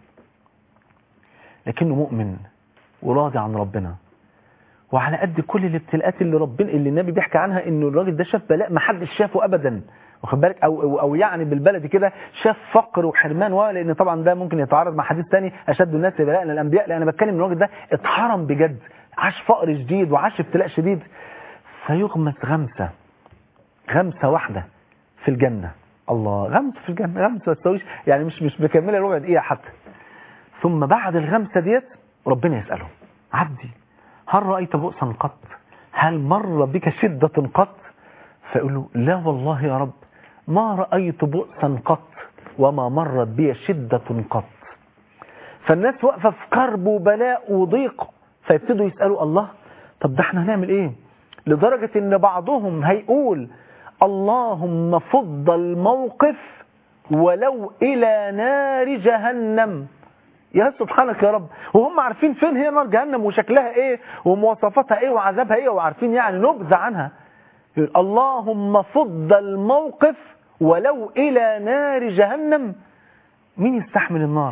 لكنه مؤمن وراضي عن ربنا وعلى قد كل الابتلاءات اللي ربنا اللي النبي بيحكي عنها انه الراجل ده شاف بلاء ما حدش شافه ابدا واخد بالك او او, أو يعني بالبلدي كده شاف فقر وحرمان و لان طبعا ده ممكن يتعارض مع حديث ثاني اشد الناس بلاء الانبياء لان انا بتكلم ان الراجل ده اتحرم بجد عاش فقر شديد وعاش ابتلاء شديد فيغمس غمسه غمسه واحده في الجنه الله غمسه في الجنه غمسه ما تساويش يعني مش مش مكمله ربع دقيقه حتى ثم بعد الغمسه ديت ربنا يساله عبدي هل رأيت بؤسا قط هل مر بك شدة قط فيقول له لا والله يا رب ما رأيت بؤسا قط وما مرت بي شدة قط فالناس واقفة في كرب وبلاء وضيق فيبتدوا يسألوا الله طب ده احنا هنعمل ايه لدرجة ان بعضهم هيقول اللهم فض الموقف ولو الى نار جهنم يا سبحانك يا رب وهم عارفين فين هي نار جهنم وشكلها ايه ومواصفاتها ايه وعذابها ايه وعارفين يعني نبذة عنها يقول اللهم فض الموقف ولو الى نار جهنم مين يستحمل النار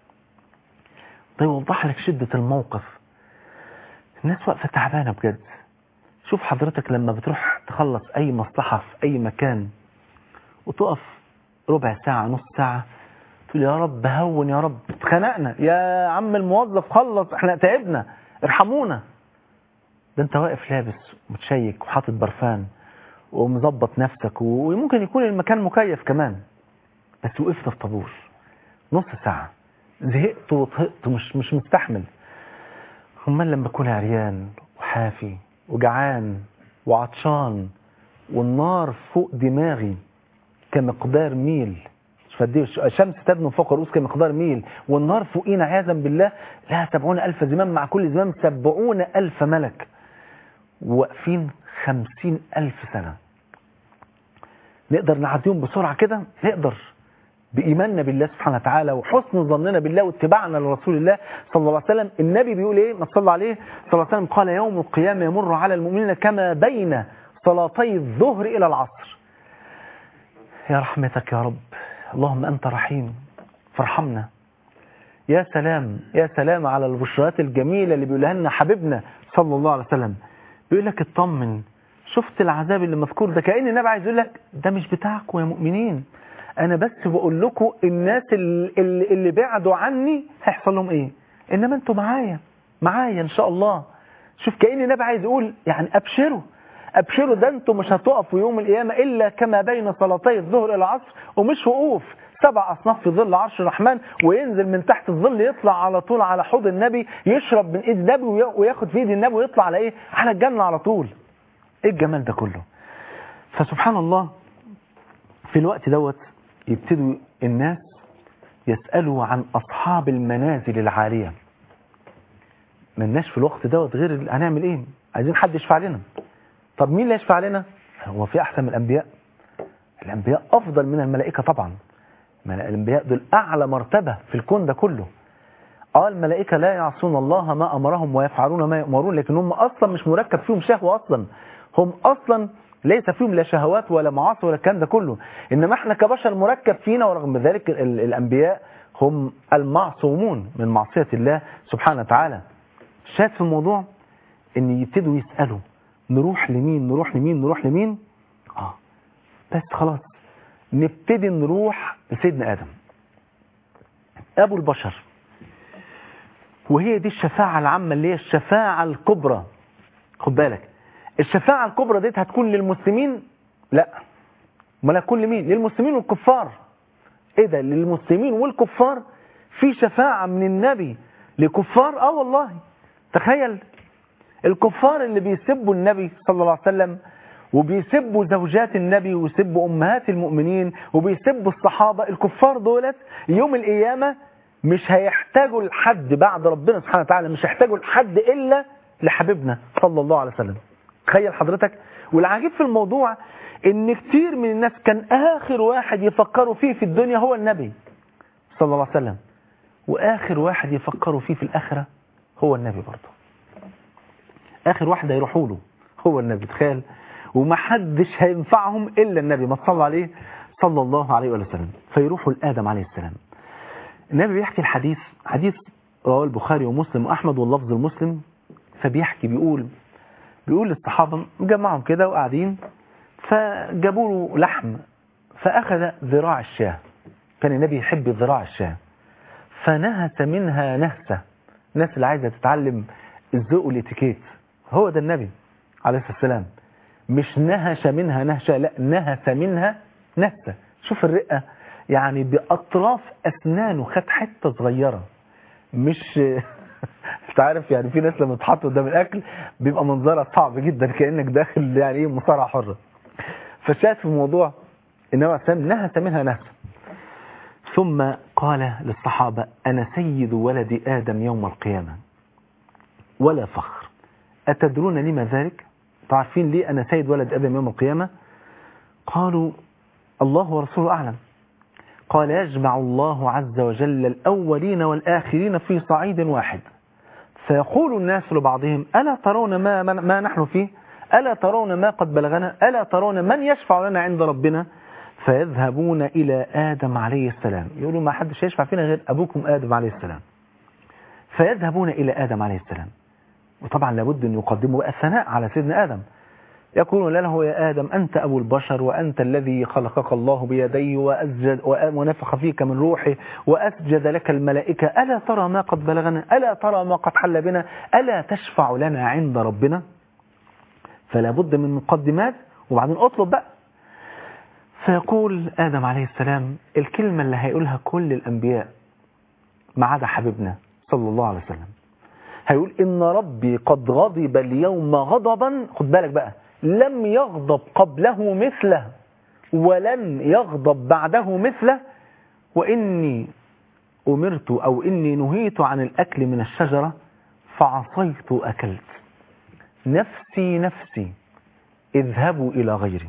ده يوضح لك شدة الموقف الناس واقفة تعبانة بجد شوف حضرتك لما بتروح تخلص اي مصلحة في اي مكان وتقف ربع ساعة نص ساعة تقول يا رب هون يا رب اتخنقنا يا عم الموظف خلص احنا تعبنا ارحمونا ده انت واقف لابس متشيك وحاطط برفان ومظبط نفسك وممكن يكون المكان مكيف كمان بس وقفت في طابور نص ساعة زهقت وطهقت مش مش مستحمل امال لما اكون عريان وحافي وجعان وعطشان والنار فوق دماغي كمقدار ميل فدي الشمس تدنو فوق الرؤوس كمقدار ميل والنار فوقينا عياذا بالله لها سبعون ألف زمام مع كل زمام سبعون ألف ملك واقفين خمسين ألف سنة نقدر نعديهم بسرعة كده نقدر بإيماننا بالله سبحانه وتعالى وحسن ظننا بالله واتباعنا لرسول الله صلى الله عليه وسلم النبي بيقول ايه ما صلى عليه صلى الله عليه وسلم قال يوم القيامة يمر على المؤمنين كما بين صلاتي الظهر إلى العصر يا رحمتك يا رب اللهم أنت رحيم فارحمنا يا سلام يا سلام على البشرات الجميلة اللي بيقولها لنا حبيبنا صلى الله عليه وسلم بيقول لك اطمن شفت العذاب اللي مذكور ده كأن النبي عايز يقول لك ده مش بتاعكم يا مؤمنين انا بس بقول لكم الناس اللي, اللي بعدوا عني هيحصل لهم ايه انما انتوا معايا معايا ان شاء الله شوف كأن النبي عايز يقول يعني ابشروا ابشروا ده انتوا مش هتقفوا يوم القيامة الا كما بين صلاتي الظهر الى العصر ومش وقوف سبع اصناف في ظل عرش الرحمن وينزل من تحت الظل يطلع على طول على حوض النبي يشرب من ايد النبي وياخد في ايد النبي ويطلع على ايه على الجنة على طول ايه الجمال ده كله فسبحان الله في الوقت دوت يبتدوا الناس يسألوا عن أصحاب المنازل العالية ملناش في الوقت دوت غير هنعمل ايه عايزين حد يشفع لنا طب مين اللي يشفع لنا هو في احسن من الانبياء الانبياء افضل من الملائكه طبعا ما الانبياء دول اعلى مرتبه في الكون ده كله اه الملائكه لا يعصون الله ما امرهم ويفعلون ما يؤمرون لكن هم اصلا مش مركب فيهم شهوه اصلا هم اصلا ليس فيهم لا شهوات ولا معاصي ولا الكلام ده كله انما احنا كبشر مركب فينا ورغم ذلك ال- الانبياء هم المعصومون من معصيه الله سبحانه وتعالى شاهد في الموضوع ان يبتدوا يسالوا نروح لمين نروح لمين نروح لمين اه بس خلاص نبتدي نروح لسيدنا ادم ابو البشر وهي دي الشفاعة العامة اللي هي الشفاعة الكبرى خد بالك الشفاعة الكبرى ديت هتكون للمسلمين لا امال هتكون لمين للمسلمين والكفار ايه ده للمسلمين والكفار في شفاعة من النبي لكفار اه والله تخيل الكفار اللي بيسبوا النبي صلى الله عليه وسلم وبيسبوا زوجات النبي ويسبوا امهات المؤمنين وبيسبوا الصحابه الكفار دولت يوم القيامه مش هيحتاجوا لحد بعد ربنا سبحانه وتعالى مش هيحتاجوا لحد الا لحبيبنا صلى الله عليه وسلم تخيل حضرتك والعجيب في الموضوع ان كتير من الناس كان اخر واحد يفكروا فيه في الدنيا هو النبي صلى الله عليه وسلم واخر واحد يفكروا فيه في الاخره هو النبي برضه اخر واحد هيروحوا له هو النبي تخيل ومحدش هينفعهم الا النبي ما تصلى عليه صلى الله عليه وسلم فيروحوا لادم عليه السلام النبي بيحكي الحديث حديث رواه البخاري ومسلم واحمد واللفظ المسلم فبيحكي بيقول بيقول للصحابه مجمعهم كده وقاعدين فجابوا له لحم فاخذ ذراع الشاه كان النبي يحب ذراع الشاه فنهس منها نهسه الناس اللي عايزه تتعلم الذوق والاتيكيت هو ده النبي عليه الصلاه والسلام مش نهش منها نهشه لا نهس منها نهسه شوف الرقه يعني باطراف اسنانه خد حته صغيره مش انت عارف يعني في ناس لما تحط قدام الاكل بيبقى منظرها صعب جدا كانك داخل يعني ايه مصارعه حره فشاهد في الموضوع انما سام نهس منها نهسه ثم قال للصحابه انا سيد ولد ادم يوم القيامه ولا فخر اتدرون لما ذلك تعرفين ليه انا سيد ولد ادم يوم القيامه قالوا الله ورسوله اعلم قال يجمع الله عز وجل الأولين والآخرين في صعيد واحد فيقول الناس لبعضهم ألا ترون ما, ما, ما نحن فيه ألا ترون ما قد بلغنا ألا ترون من يشفع لنا عند ربنا فيذهبون إلى آدم عليه السلام يقولوا ما حدش يشفع فينا غير أبوكم آدم عليه السلام فيذهبون إلى آدم عليه السلام وطبعا لابد أن يقدموا بقى الثناء على سيدنا آدم يقولون له يا آدم أنت أبو البشر وأنت الذي خلقك الله بيديه وأسجد ونفخ فيك من روحه وأسجد لك الملائكة ألا ترى ما قد بلغنا ألا ترى ما قد حل بنا ألا تشفع لنا عند ربنا فلا بد من مقدمات وبعدين اطلب بقى فيقول آدم عليه السلام الكلمة اللي هيقولها كل الأنبياء ما عدا حبيبنا صلى الله عليه وسلم هيقول إن ربي قد غضب اليوم غضبا خد بالك بقى لم يغضب قبله مثله ولن يغضب بعده مثله وإني أمرت أو إني نهيت عن الأكل من الشجرة فعصيت أكلت نفسي نفسي اذهبوا إلى غيري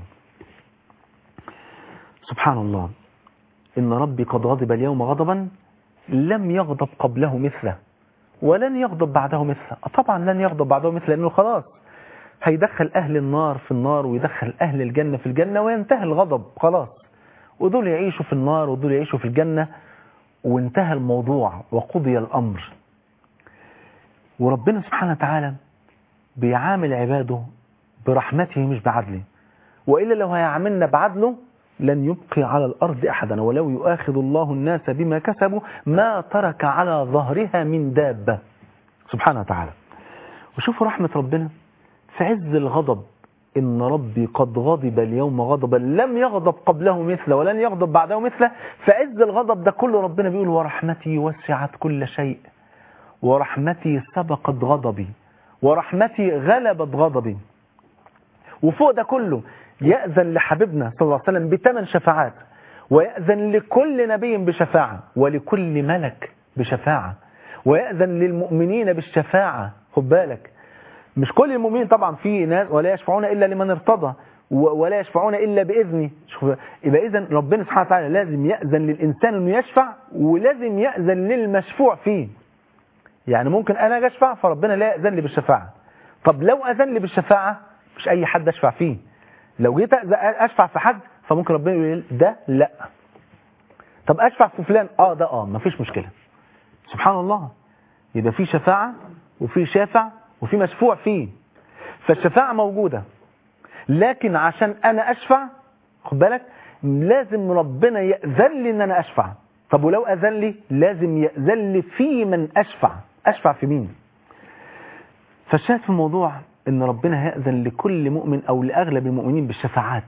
سبحان الله إن ربي قد غضب اليوم غضبا لم يغضب قبله مثله ولن يغضب بعده مثله طبعا لن يغضب بعده مثله لأنه خلاص هيدخل أهل النار في النار ويدخل أهل الجنة في الجنة وينتهي الغضب خلاص ودول يعيشوا في النار ودول يعيشوا في الجنة وانتهى الموضوع وقضي الأمر وربنا سبحانه وتعالى بيعامل عباده برحمته مش بعدله وإلا لو هيعاملنا بعدله لن يبقي على الأرض أحدا ولو يؤاخذ الله الناس بما كسبوا ما ترك على ظهرها من دابة سبحانه وتعالى وشوفوا رحمة ربنا في عز الغضب إن ربي قد غضب اليوم غضبا لم يغضب قبله مثله ولن يغضب بعده مثله في عز الغضب ده كله ربنا بيقول ورحمتي وسعت كل شيء ورحمتي سبقت غضبي ورحمتي غلبت غضبي وفوق ده كله يأذن لحبيبنا صلى الله عليه وسلم بثمان شفاعات ويأذن لكل نبي بشفاعة ولكل ملك بشفاعة ويأذن للمؤمنين بالشفاعة خد بالك مش كل المؤمنين طبعا في ناس ولا يشفعون الا لمن ارتضى و- ولا يشفعون الا باذنه شوف يبقى اذا ربنا سبحانه وتعالى لازم ياذن للانسان انه يشفع ولازم ياذن للمشفوع فيه يعني ممكن انا اجي اشفع فربنا لا ياذن لي بالشفاعه طب لو اذن لي بالشفاعه مش اي حد اشفع فيه لو جيت أذ- اشفع في حد فممكن ربنا يقول لي ده لا طب اشفع في فلان اه ده اه مفيش مشكله سبحان الله يبقى في شفاعه وفي شافع وفي مشفوع فيه فالشفاعه موجوده لكن عشان انا اشفع خد بالك لازم ربنا يأذن لي ان انا اشفع طب ولو اذن لي لازم يأذن لي في من اشفع اشفع في مين فالشاهد في الموضوع ان ربنا هيأذن لكل مؤمن او لاغلب المؤمنين بالشفاعات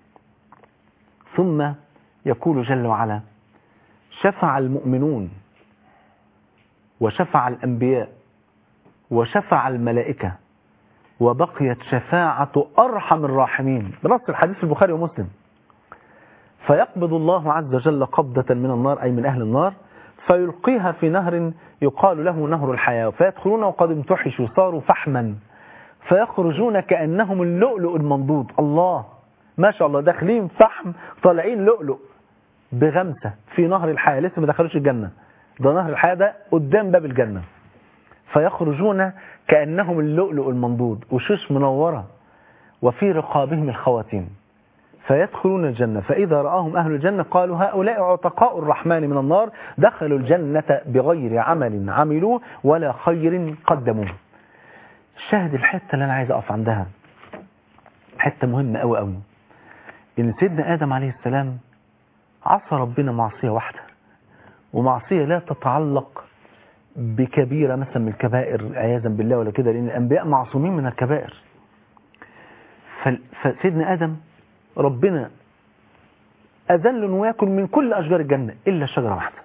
ثم يقول جل وعلا شفع المؤمنون وشفع الانبياء وشفع الملائكه وبقيت شفاعة أرحم الراحمين بنص الحديث في البخاري ومسلم فيقبض الله عز وجل قبضة من النار أي من أهل النار فيلقيها في نهر يقال له نهر الحياة فيدخلون وقد امتحشوا صاروا فحما فيخرجون كأنهم اللؤلؤ المنضود الله ما شاء الله داخلين فحم طالعين لؤلؤ بغمسة في نهر الحياة لسه ما دخلوش الجنة ده نهر الحياة ده قدام باب الجنة فيخرجون كأنهم اللؤلؤ المنضود وشوش منورة وفي رقابهم الخواتيم فيدخلون الجنة فإذا رآهم أهل الجنة قالوا هؤلاء عتقاء الرحمن من النار دخلوا الجنة بغير عمل عملوه ولا خير قدموه الشاهد الحتة اللي أنا عايز أقف عندها حتة مهمة أوي أوي إن سيدنا آدم عليه السلام عصى ربنا معصية واحدة ومعصية لا تتعلق بكبيرة مثلا من الكبائر عياذا بالله ولا كده لأن الأنبياء معصومين من الكبائر فال- فسيدنا آدم ربنا أذن له إنه ياكل من كل أشجار الجنة إلا شجرة واحدة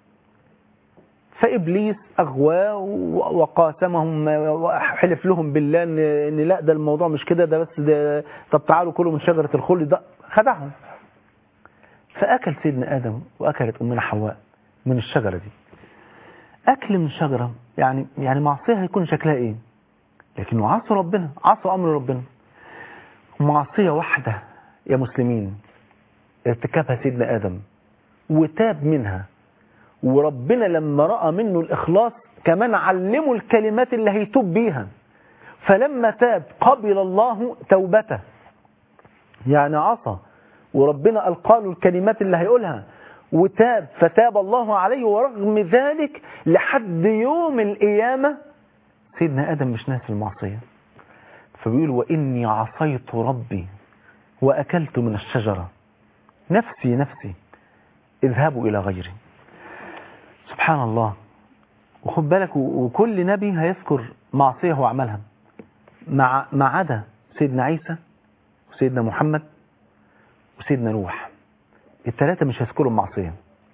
فإبليس أغواه و- وقاسمهم وحلف لهم بالله إن, إن لا ده الموضوع مش كده ده بس ده طب تعالوا كلوا من شجرة الخلد ده خدعهم فأكل سيدنا آدم وأكلت أمنا حواء من الشجرة دي أكل من شجرة يعني يعني معصية هيكون شكلها إيه لكنه عصى ربنا عصى أمر ربنا معصية واحدة يا مسلمين ارتكبها سيدنا آدم وتاب منها وربنا لما رأى منه الإخلاص كمان علمه الكلمات اللي هيتوب بيها فلما تاب قبل الله توبته يعني عصى وربنا ألقى له الكلمات اللي هيقولها وتاب فتاب الله عليه ورغم ذلك لحد يوم القيامة سيدنا آدم مش ناسي المعصية فبيقول وإني عصيت ربي وأكلت من الشجرة نفسي نفسي اذهبوا إلى غيري سبحان الله وخد بالك و- وكل نبي هيذكر معصية هو عملها مع ما عدا سيدنا عيسى وسيدنا محمد وسيدنا نوح الثلاثة مش هيذكروا المعصية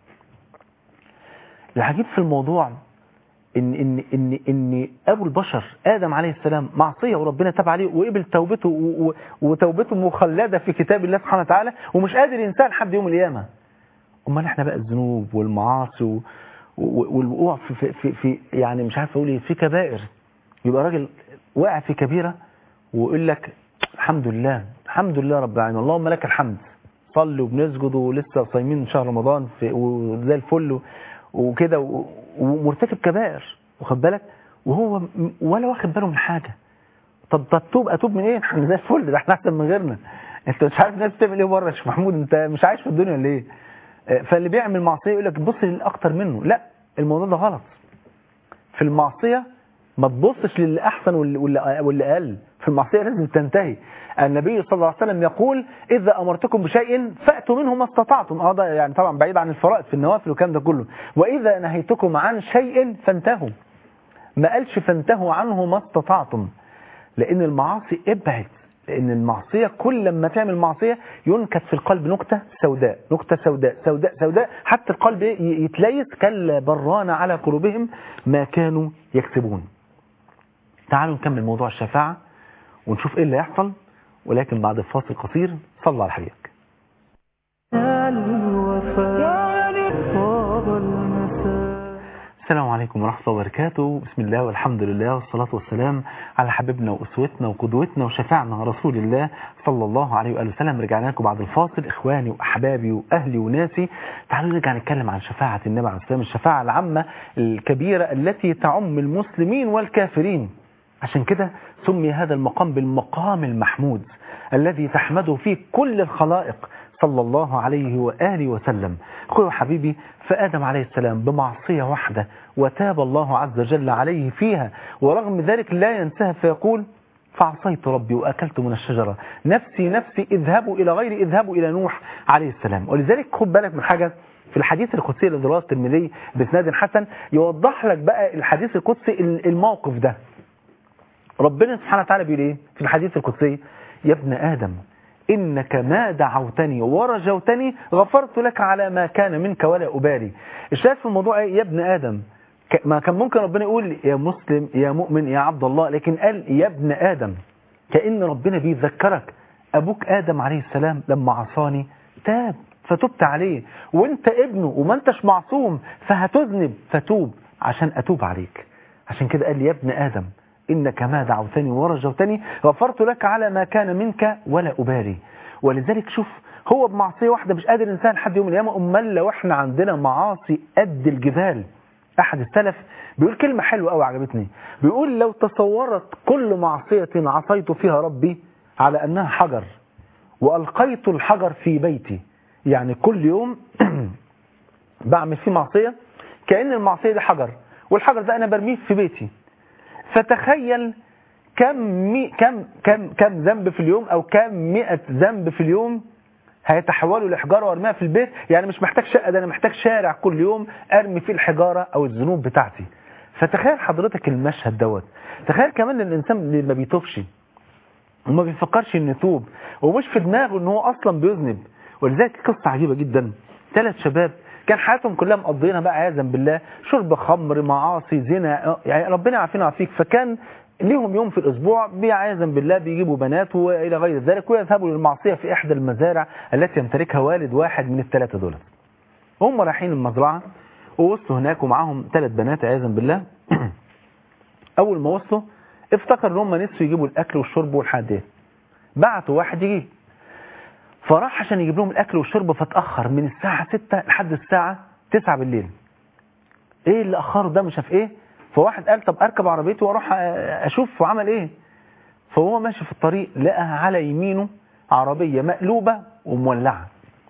العجيب في الموضوع ان ان ان ان ابو البشر ادم عليه السلام معصيه وربنا تاب عليه وقبل توبته و- و- وتوبته مخلده في كتاب الله سبحانه وتعالى ومش قادر ينساها لحد يوم القيامه امال احنا بقى الذنوب والمعاصي و- و- والوقوع في, في, في, في يعني مش عارف اقول ايه في كبائر يبقى راجل واقع في كبيره ويقول لك الحمد لله الحمد لله رب العالمين اللهم لك الحمد صلي وبنسجد ولسه صايمين شهر رمضان في وزي الفل و- وكده و- ومرتكب كبائر واخد بالك وهو م- ولا واخد باله من حاجه طب طب توب اتوب من ايه احنا زي الفل ده احنا احسن من غيرنا انت مش عارف الناس بتعمل ايه بره يا شيخ محمود انت مش عايش في الدنيا ولا ايه آه، فاللي بيعمل معصيه يقول لك بص للاكتر منه لا الموضوع ده غلط في المعصيه ما تبصش للي احسن واللي, واللي واللي اقل في المعصيه لازم تنتهي النبي صلى الله عليه وسلم يقول اذا امرتكم بشيء فاتوا منه ما استطعتم اه ده يعني طبعا بعيد عن الفرائض في النوافل والكلام ده كله واذا نهيتكم عن شيء فانتهوا ما قالش فانتهوا عنه ما استطعتم لان المعاصي ابعد لان المعصيه كل لما تعمل معصيه ينكت في القلب نكته سوداء نكته سوداء سوداء سوداء حتى القلب ي- يتليس كلا بران على قلوبهم ما كانوا يكسبون تعالوا نكمل موضوع الشفاعه ونشوف ايه اللي يحصل ولكن بعد الفاصل قصير صلى على حبيبك الوفاء طاب المساء السلام عليكم ورحمة الله وبركاته بسم الله والحمد لله والصلاة والسلام على حبيبنا وأسوتنا وقدوتنا وشفاعنا رسول الله صلى الله عليه وآله وسلم رجعنا لكم بعد الفاصل إخواني وأحبابي وأهلي وناسي تعالوا نرجع نتكلم عن شفاعة النبي عليه السلام الشفاعة العامة الكبيرة التي تعم المسلمين والكافرين عشان كده سمي هذا المقام بالمقام المحمود الذي تحمده فيه كل الخلائق صلى الله عليه وآله وسلم أخوي وحبيبي فآدم عليه السلام بمعصية واحدة وتاب الله عز وجل عليه فيها ورغم ذلك لا ينساها فيقول فعصيت ربي وأكلت من الشجرة نفسي نفسي اذهبوا إلى غيري اذهبوا إلى نوح عليه السلام ولذلك خد بالك من حاجة في الحديث القدسي الذي رواه الترمذي بإسناد حسن يوضح لك بقى الحديث القدسي الموقف ده ربنا سبحانه وتعالى بيقول ايه في الحديث القدسي يا ابن آدم إنك ما دعوتني ورجوتني غفرت لك على ما كان منك ولا أبالي الشاهد في الموضوع ايه يا ابن آدم ما كان ممكن ربنا يقول يا مسلم يا مؤمن يا عبد الله لكن قال يا ابن آدم كأن ربنا بيذكرك أبوك آدم عليه السلام لما عصاني تاب فتبت عليه وانت ابنه وما انتش معصوم فهتذنب فتوب عشان أتوب عليك عشان كده قال لي يا ابن آدم إنك ما دعوتني ورجوتني غفرت لك على ما كان منك ولا أبالي ولذلك شوف هو بمعصية واحدة مش قادر إنسان حد يوم القيامة أمال لو إحنا عندنا معاصي قد الجبال أحد السلف بيقول كلمة حلوة قوي عجبتني بيقول لو تصورت كل معصية عصيت فيها ربي على أنها حجر وألقيت الحجر في بيتي يعني كل يوم بعمل فيه معصية كأن المعصية دي حجر والحجر ده أنا برميه في بيتي فتخيل كم مي كم كم كم ذنب في اليوم او كم مئة ذنب في اليوم هيتحولوا لحجاره وارميها في البيت يعني مش محتاج شقه ده انا محتاج شارع كل يوم ارمي فيه الحجاره او الذنوب بتاعتي فتخيل حضرتك المشهد دوت تخيل كمان ان الانسان اللي ما بيتوبش وما بيفكرش انه يتوب ومش في دماغه ان هو اصلا بيذنب ولذلك قصه عجيبه جدا ثلاث شباب كان حياتهم كلها مقضينها بقى عياذا بالله شرب خمر معاصي زنا يعني ربنا يعافينا ويعافيك فكان ليهم يوم في الأسبوع عياذا بالله بيجيبوا بنات وإلى غير ذلك ويذهبوا للمعصية في إحدى المزارع التي يمتلكها والد واحد من الثلاثة دول هم رايحين المزرعة ووصلوا هناك ومعاهم ثلاث بنات عياذا بالله أول ما وصلوا افتكر ان هم نسوا يجيبوا الأكل والشرب والحاجات بعتوا واحد يجيب فراح عشان يجيب لهم الأكل والشرب فتأخر من الساعة 6 لحد الساعة 9 بالليل ايه اللي أخره ده مش عارف ايه فواحد قال طب أركب عربيتي وأروح أشوف وعمل ايه فهو ماشي في الطريق لقى على يمينه عربية مقلوبة ومولعة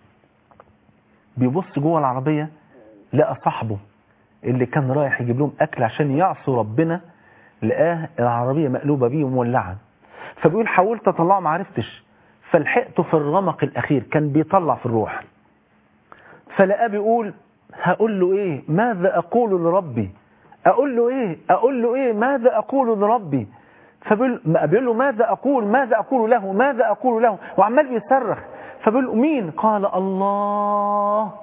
بيبص جوه العربية لقى صاحبه اللي كان رايح يجيب لهم أكل عشان يعصوا ربنا لقاه العربية مقلوبة بيه ومولعة فبيقول حاولت أطلعه ما عرفتش فلحقته في الرمق الأخير كان بيطلع في الروح فلقاه بيقول هقول له إيه ماذا أقول لربي أقول له إيه أقول له إيه ماذا أقول لربي فبيقول له ماذا أقول ماذا أقول له ماذا أقول له وعمال بيصرخ فبيقول له مين قال الله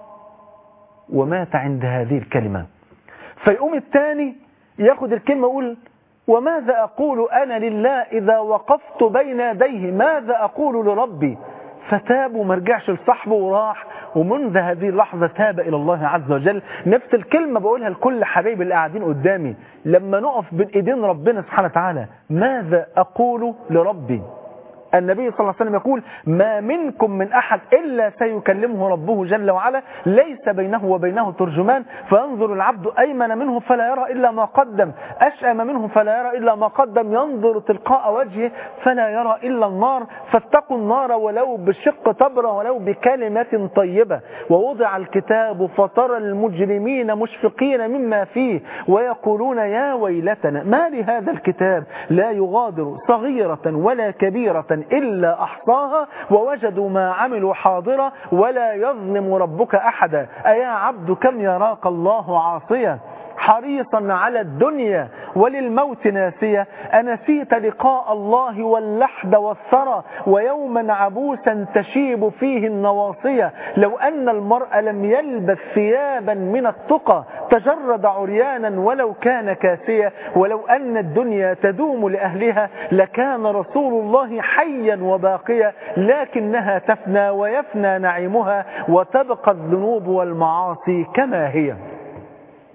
ومات عند هذه الكلمة فيقوم الثاني ياخد الكلمة يقول وماذا أقول أنا لله إذا وقفت بين يديه ماذا أقول لربي فتاب وما رجعش لصاحبه وراح ومنذ هذه اللحظة تاب إلى الله عز وجل نفس الكلمة بقولها لكل حبايبي اللي قاعدين قدامي لما نقف بين إيدين ربنا سبحانه وتعالى ماذا أقول لربي النبي صلى الله عليه وسلم يقول ما منكم من أحد إلا سيكلمه ربه جل وعلا ليس بينه وبينه ترجمان فينظر العبد أيمن منه فلا يرى إلا ما قدم أشأم منه فلا يرى إلا ما قدم ينظر تلقاء وجهه فلا يرى إلا النار فاتقوا النار ولو بشق تبرة ولو بكلمة طيبة ووضع الكتاب فترى المجرمين مشفقين مما فيه ويقولون يا ويلتنا ما لهذا الكتاب لا يغادر صغيرة ولا كبيرة إلا أحصاها ووجدوا ما عملوا حاضرة ولا يظلم ربك أحدا أيا عبد كم يراك الله عاصيا حريصا على الدنيا وللموت ناسية أنسيت لقاء الله واللحد والثرى ويوما عبوسا تشيب فيه النواصية لو أن المرء لم يلبس ثيابا من التقى تجرد عريانا ولو كان كاسيا ولو أن الدنيا تدوم لأهلها لكان رسول الله حيا وباقيا لكنها تفنى ويفنى نعيمها وتبقى الذنوب والمعاصي كما هي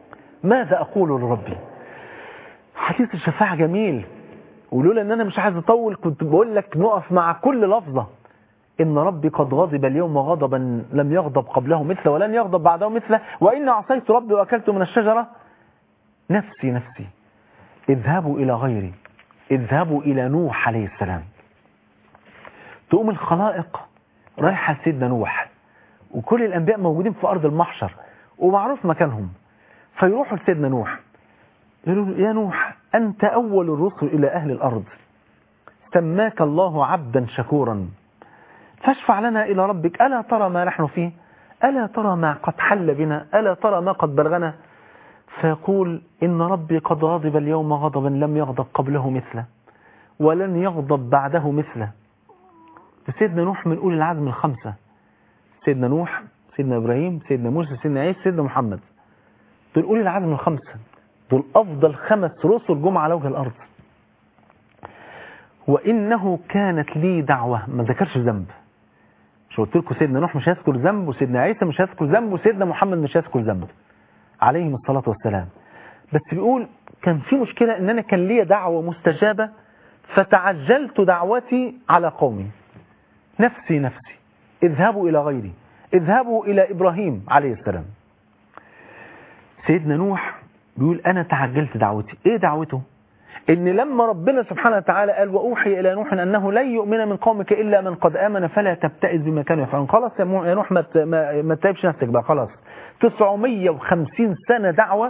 ماذا أقول لربي حديث الشفاعة جميل ولولا ان انا مش عايز اطول كنت بقول لك نقف مع كل لفظة ان ربي قد غضب اليوم غضبا لم يغضب قبله مثله ولن يغضب بعده مثله وان عصيت ربي واكلت من الشجرة نفسي نفسي اذهبوا الى غيري اذهبوا الى نوح عليه السلام تقوم الخلائق رايحة لسيدنا نوح وكل الانبياء موجودين في ارض المحشر ومعروف مكانهم فيروحوا لسيدنا نوح يقولوا له يا نوح أنت أول الرسل إلى أهل الأرض سماك الله عبدا شكورا فاشفع لنا إلى ربك ألا ترى ما نحن فيه ألا ترى ما قد حل بنا ألا ترى ما قد بلغنا فيقول إن ربي قد غضب اليوم غضبا لم يغضب قبله مثله ولن يغضب بعده مثله سيدنا نوح من أولي العزم الخمسة سيدنا نوح سيدنا إبراهيم سيدنا موسى سيدنا عيسى سيدنا محمد دول أولي العزم الخمسة دول أفضل خمس رسل جم على وجه الأرض وإنه كانت لي دعوة ما ذكرش ذنب مش قلت لكم سيدنا نوح مش هيذكر ذنب وسيدنا عيسى مش هيذكر ذنب وسيدنا محمد مش هيذكر ذنب عليهم الصلاة والسلام بس بيقول كان في مشكلة ان انا كان لي دعوة مستجابة فتعجلت دعوتي على قومي نفسي نفسي اذهبوا الى غيري اذهبوا الى ابراهيم عليه السلام سيدنا نوح بيقول انا تعجلت دعوتي ايه دعوته ان لما ربنا سبحانه وتعالى قال واوحي الى نوح انه لن يؤمن من قومك الا من قد امن فلا تبتئس بما كانوا يفعلون خلاص يا نوح ما ما, ما تتعبش نفسك بقى خلاص 950 سنه دعوه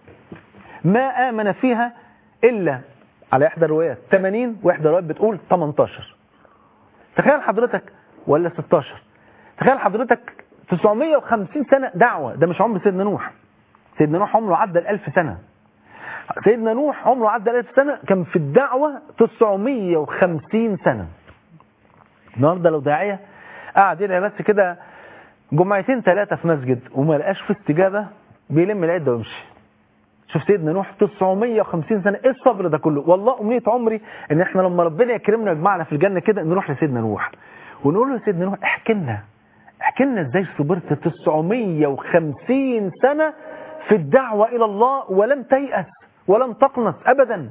ما امن فيها الا على احدى الروايات 80 واحدى الروايات بتقول 18 تخيل حضرتك ولا 16 تخيل حضرتك 950 سنه دعوه ده مش عمر سيدنا نوح سيدنا نوح عمره عدى الألف سنة سيدنا نوح عمره عدى الألف سنة كان في الدعوة 950 سنة النهارده لو داعية قاعد يدعي بس كده جمعتين ثلاثة في مسجد وما لقاش في استجابة بيلم العدة ويمشي شوف سيدنا نوح 950 سنة ايه الصبر ده كله والله أمنية عمري ان احنا لما ربنا يكرمنا ويجمعنا في الجنة كده نروح لسيدنا نوح ونقول له سيدنا نوح احكي لنا احكي لنا ازاي صبرت 950 سنة في الدعوة إلى الله ولم تيأس ولم تقنط أبدا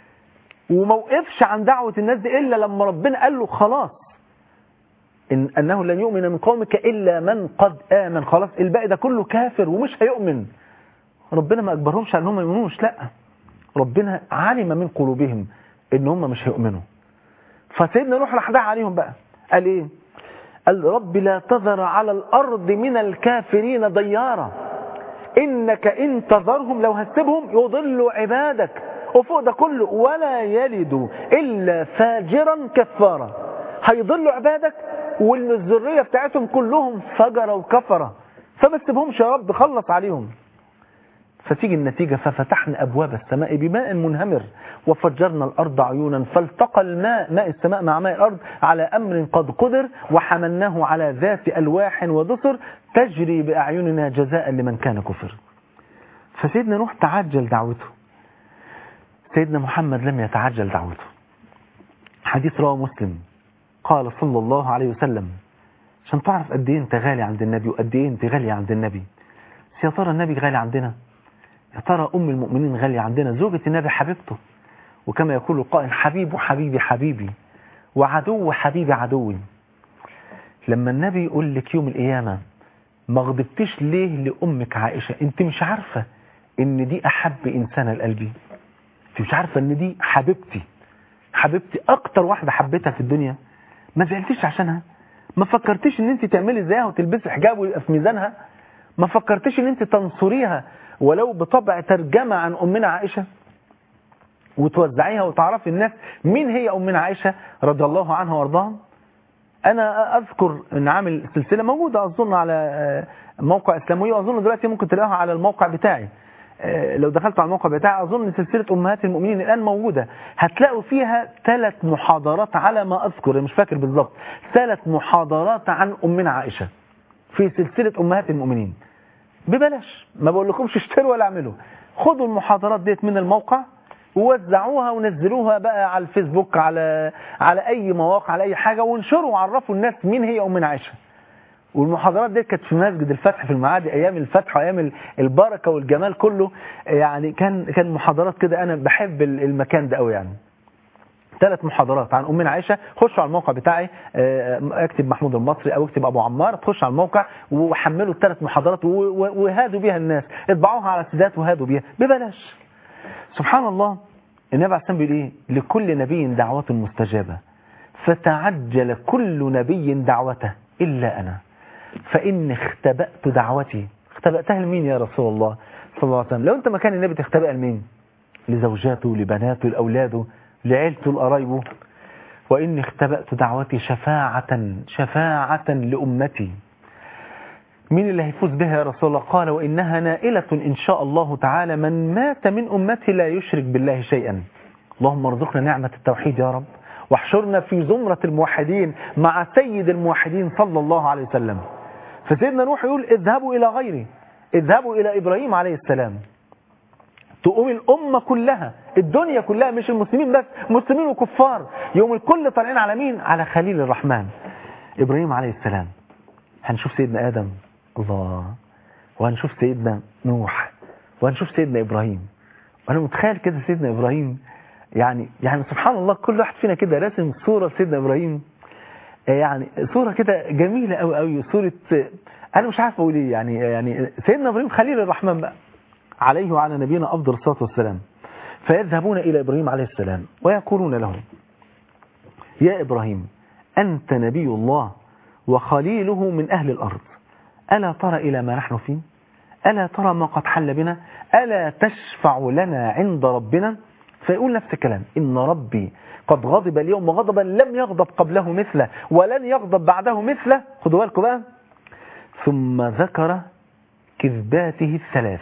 وموقفش عن دعوة الناس دي إلا لما ربنا قال له خلاص إن أنه لن يؤمن من قومك إلا من قد آمن خلاص الباقي ده كله كافر ومش هيؤمن ربنا ما أجبرهمش أن هم يؤمنوش لا ربنا علم من قلوبهم إن هم مش هيؤمنوا فسيدنا نوح راح دعا عليهم بقى قال إيه قال رب لا تذر على الأرض من الكافرين ديارا إنك إن تذرهم لو هتسيبهم يضلوا عبادك وفوق ده كله ولا يلدوا إلا فاجرا كفارا هيضلوا عبادك وإن الذرية بتاعتهم كلهم فجرة وكفرة فما تسيبهمش يا رب خلص عليهم فتيجي النتيجة ففتحنا أبواب السماء بماء منهمر وفجرنا الأرض عيونا فالتقى الماء ماء السماء مع ماء الأرض على أمر قد قدر وحملناه على ذات ألواح ودسر تجري بأعيننا جزاء لمن كان كفر فسيدنا نوح تعجل دعوته سيدنا محمد لم يتعجل دعوته حديث رواه مسلم قال صلى الله عليه وسلم عشان تعرف قد ايه انت غالي عند النبي وقد ايه انت غالي عند النبي بس يا ترى النبي غالي عندنا يا ترى ام المؤمنين غالية عندنا زوجة النبي حبيبته وكما يقول القائل حبيب حبيبي حبيبي وعدو حبيبي عدوي لما النبي يقول لك يوم القيامة ما غضبتش ليه لأمك عائشة انت مش عارفة ان دي احب انسانة لقلبي انت مش عارفة ان دي حبيبتي حبيبتي اكتر واحدة حبيتها في الدنيا ما زعلتيش عشانها ما فكرتيش ان انت تعملي زيها وتلبسي حجاب ويبقى في ميزانها ما فكرتيش ان انت تنصريها ولو بطبع ترجمة عن امنا عائشة وتوزعيها وتعرفي الناس مين هي امنا عائشة رضي الله عنها وارضاها انا اذكر ان عامل سلسلة موجودة اظن على موقع اسلامي واظن دلوقتي ممكن تلاقوها على الموقع بتاعي لو دخلت على الموقع بتاعي اظن سلسلة امهات المؤمنين الان موجودة هتلاقوا فيها ثلاث محاضرات على ما اذكر مش فاكر بالظبط ثلاث محاضرات عن امنا عائشة في سلسلة امهات المؤمنين ببلاش ما بقول لكمش اشتروا ولا اعملوا خدوا المحاضرات ديت من الموقع ووزعوها ونزلوها بقى على الفيسبوك على على اي مواقع على اي حاجة وانشروا وعرفوا الناس مين هي امنا عائشة والمحاضرات دي كانت في مسجد الفتح في المعادي ايام الفتح وايام البركه والجمال كله يعني كان كان محاضرات كده انا بحب المكان ده قوي يعني ثلاث محاضرات عن امنا عائشه خشوا على الموقع بتاعي اكتب محمود المصري او اكتب ابو عمار تخش على الموقع وحملوا الثلاث محاضرات وهادوا بيها الناس اطبعوها على سدات وهادوا بيها ببلاش سبحان الله النبي عليه الصلاه بيقول ايه لكل نبي دعوه مستجابه فتعجل كل نبي دعوته الا انا فان اختبأت دعوتي اختبأتها لمين يا رسول الله صلى الله عليه وسلم لو انت مكان النبي تختبأ لمين لزوجاته لبناته لاولاده لعيلته لقرايبه وإني اختبأت دعوتي شفاعة شفاعة لأمتي مين اللي هيفوز بها يا رسول الله قال وإنها نائلة إن شاء الله تعالى من مات من أمتي لا يشرك بالله شيئا اللهم ارزقنا نعمة التوحيد يا رب واحشرنا في زمرة الموحدين مع سيد الموحدين صلى الله عليه وسلم فسيدنا نوح يقول اذهبوا إلى غيري اذهبوا إلى إبراهيم عليه السلام تقوم الأمة كلها الدنيا كلها مش المسلمين بس مسلمين وكفار يوم الكل طالعين على مين على خليل الرحمن إبراهيم عليه السلام هنشوف سيدنا آدم الله وهنشوف سيدنا نوح وهنشوف سيدنا إبراهيم وأنا متخيل كده سيدنا إبراهيم يعني يعني سبحان الله كل واحد فينا كده راسم صورة سيدنا إبراهيم يعني صورة كده جميلة قوي قوي صورة أنا مش عارف أقول إيه يعني يعني سيدنا إبراهيم خليل الرحمن بقى عليه وعلى نبينا أفضل الصلاة والسلام فيذهبون إلى إبراهيم عليه السلام ويقولون له يا إبراهيم أنت نبي الله وخليله من أهل الأرض ألا ترى إلى ما نحن فيه ألا ترى ما قد حل بنا ألا تشفع لنا عند ربنا فيقول نفس الكلام إن ربي قد غضب اليوم غضبا لم يغضب قبله مثله ولن يغضب بعده مثله خدوا بالكم بقى ثم ذكر كذباته الثلاث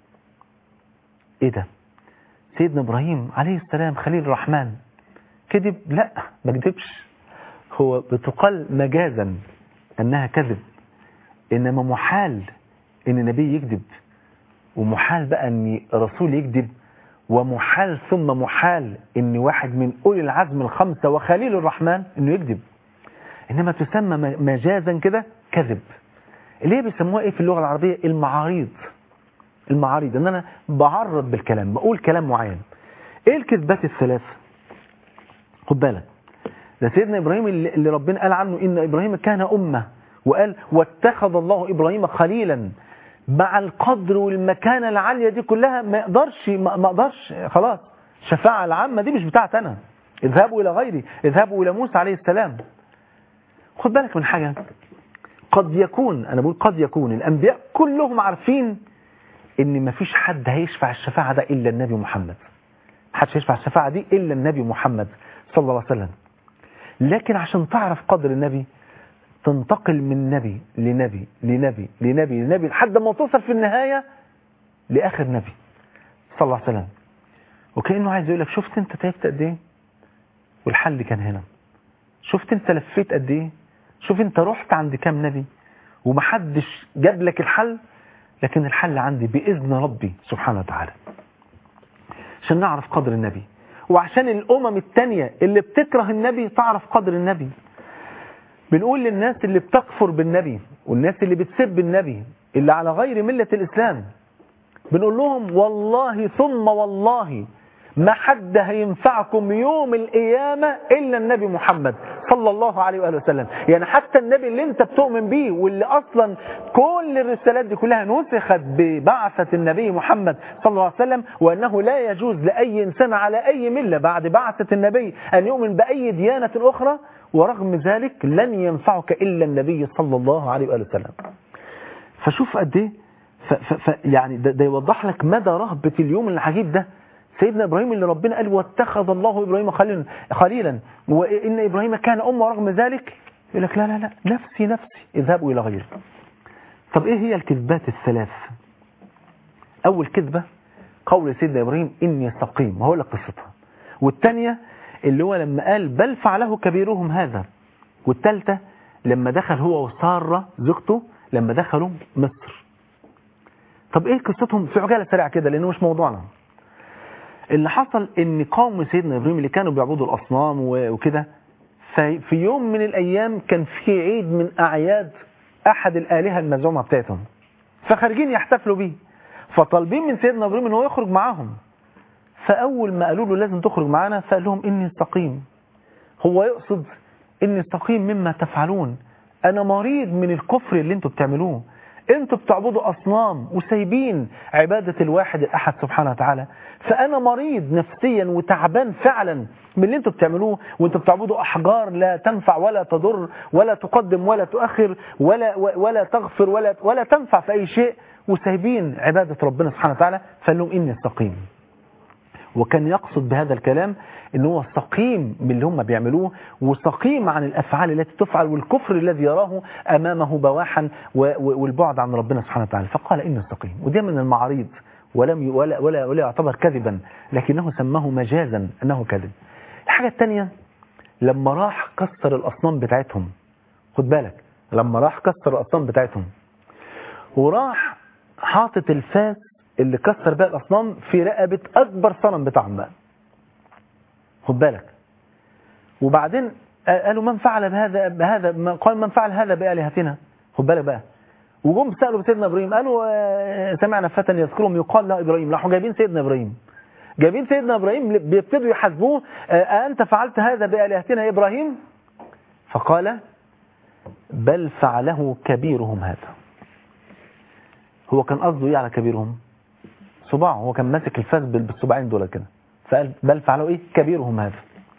ايه ده سيدنا ابراهيم عليه السلام خليل الرحمن كذب لا ما كذبش هو بتقال مجازا انها كذب انما محال ان نبي يكذب ومحال بقى ان رسول يكذب ومحال ثم محال ان واحد من اولي العزم الخمسه وخليل الرحمن انه يكذب انما تسمى مجازا كده كذب اللي هي بيسموها ايه في اللغه العربيه المعاريض المعارض ان انا بعرض بالكلام بقول كلام معين ايه الكذبات الثلاث خد بالك ده سيدنا ابراهيم اللي ربنا قال عنه ان ابراهيم كان امه وقال واتخذ الله ابراهيم خليلا مع القدر والمكانه العاليه دي كلها ما يقدرش ما اقدرش خلاص الشفاعه العامه دي مش بتاعت انا اذهبوا الى غيري اذهبوا الى موسى عليه السلام خد بالك من حاجه قد يكون انا بقول قد يكون الانبياء كلهم عارفين ان مفيش حد هيشفع الشفاعة ده الا النبي محمد محدش هيشفع الشفاعة دي الا النبي محمد صلى الله عليه وسلم لكن عشان تعرف قدر النبي تنتقل من نبي لنبي لنبي لنبي لنبي لحد ما توصل في النهاية لآخر نبي صلى الله عليه وسلم وكأنه عايز يقول لك شفت انت تعبت قد ايه والحل كان هنا شفت انت لفيت قد ايه شوف انت رحت عند كام نبي ومحدش جاب لك الحل لكن الحل عندي بإذن ربي سبحانه وتعالى عشان نعرف قدر النبي وعشان الأمم التانية اللي بتكره النبي تعرف قدر النبي بنقول للناس اللي بتكفر بالنبي والناس اللي بتسب النبي اللي على غير ملة الإسلام بنقول لهم والله ثم والله ما حد هينفعكم يوم القيامة إلا النبي محمد صلى الله عليه وآله وسلم يعني حتى النبي اللي انت بتؤمن بيه واللي أصلا كل الرسالات دي كلها نسخت ببعثة النبي محمد صلى الله عليه وسلم وأنه لا يجوز لأي إنسان على أي ملة بعد بعثة النبي أن يؤمن بأي ديانة أخرى ورغم ذلك لن ينفعك إلا النبي صلى الله عليه وآله وسلم فشوف قد ايه يعني ده, ده يوضح لك مدى رهبة اليوم العجيب ده سيدنا إبراهيم اللي ربنا قال واتخذ الله إبراهيم خليلا, خليلا وإن إبراهيم كان أمة ورغم ذلك يقول لك لا لا لا نفسي نفسي اذهبوا إلى غيري طب إيه هي الكذبات الثلاث أول كذبة قول سيدنا إبراهيم إني سقيم وهو لك قصتها والثانية اللي هو لما قال بل فعله كبيرهم هذا والثالثة لما دخل هو وسارة زوجته لما دخلوا مصر طب ايه قصتهم في عجالة سريعة كده لانه مش موضوعنا اللي حصل ان قوم سيدنا ابراهيم اللي كانوا بيعبدوا الاصنام وكده في يوم من الايام كان في عيد من اعياد احد الالهه المزعومه بتاعتهم فخارجين يحتفلوا بيه فطالبين من سيدنا ابراهيم ان هو يخرج معاهم فاول ما قالوا له لازم تخرج معانا فقال لهم اني سقيم هو يقصد اني سقيم مما تفعلون انا مريض من الكفر اللي انتوا بتعملوه انتوا بتعبدوا اصنام وسايبين عبادة الواحد الاحد سبحانه وتعالى فانا مريض نفسيا وتعبان فعلا من اللي انتوا بتعملوه وانتوا بتعبدوا احجار لا تنفع ولا تضر ولا تقدم ولا تؤخر ولا ولا تغفر ولا ولا تنفع في اي شيء وسايبين عبادة ربنا سبحانه وتعالى فقال لهم اني سقيم وكان يقصد بهذا الكلام ان هو سقيم من اللي هم بيعملوه وسقيم عن الافعال التي تفعل والكفر الذي يراه امامه بواحا والبعد عن ربنا سبحانه وتعالى فقال اني سقيم ودي من المعاريض ولم ي- ولا ولا ولا يعتبر كذبا لكنه سماه مجازا انه كذب الحاجه الثانيه لما راح كسر الاصنام بتاعتهم خد بالك لما راح كسر الاصنام بتاعتهم وراح حاطط الفاس اللي كسر بها الاصنام في رقبه اكبر صنم بتاعهم بقى خد بالك وبعدين قالوا من فعل بهذا بهذا قال من فعل هذا بآلهتنا خد بالك بقى وجم سألوا سيدنا إبراهيم قالوا آه، سمعنا فتى يذكرهم يقال له إبراهيم راحوا جايبين سيدنا إبراهيم جايبين سيدنا إبراهيم بيبتدوا يحاسبوه آه، أأنت فعلت هذا بآلهتنا يا إبراهيم فقال بل فعله كبيرهم هذا هو كان قصده ايه على كبيرهم صباعه هو كان ماسك الفاس بال- بالصباعين دول كده فقال بل فعلوا ايه كبيرهم هذا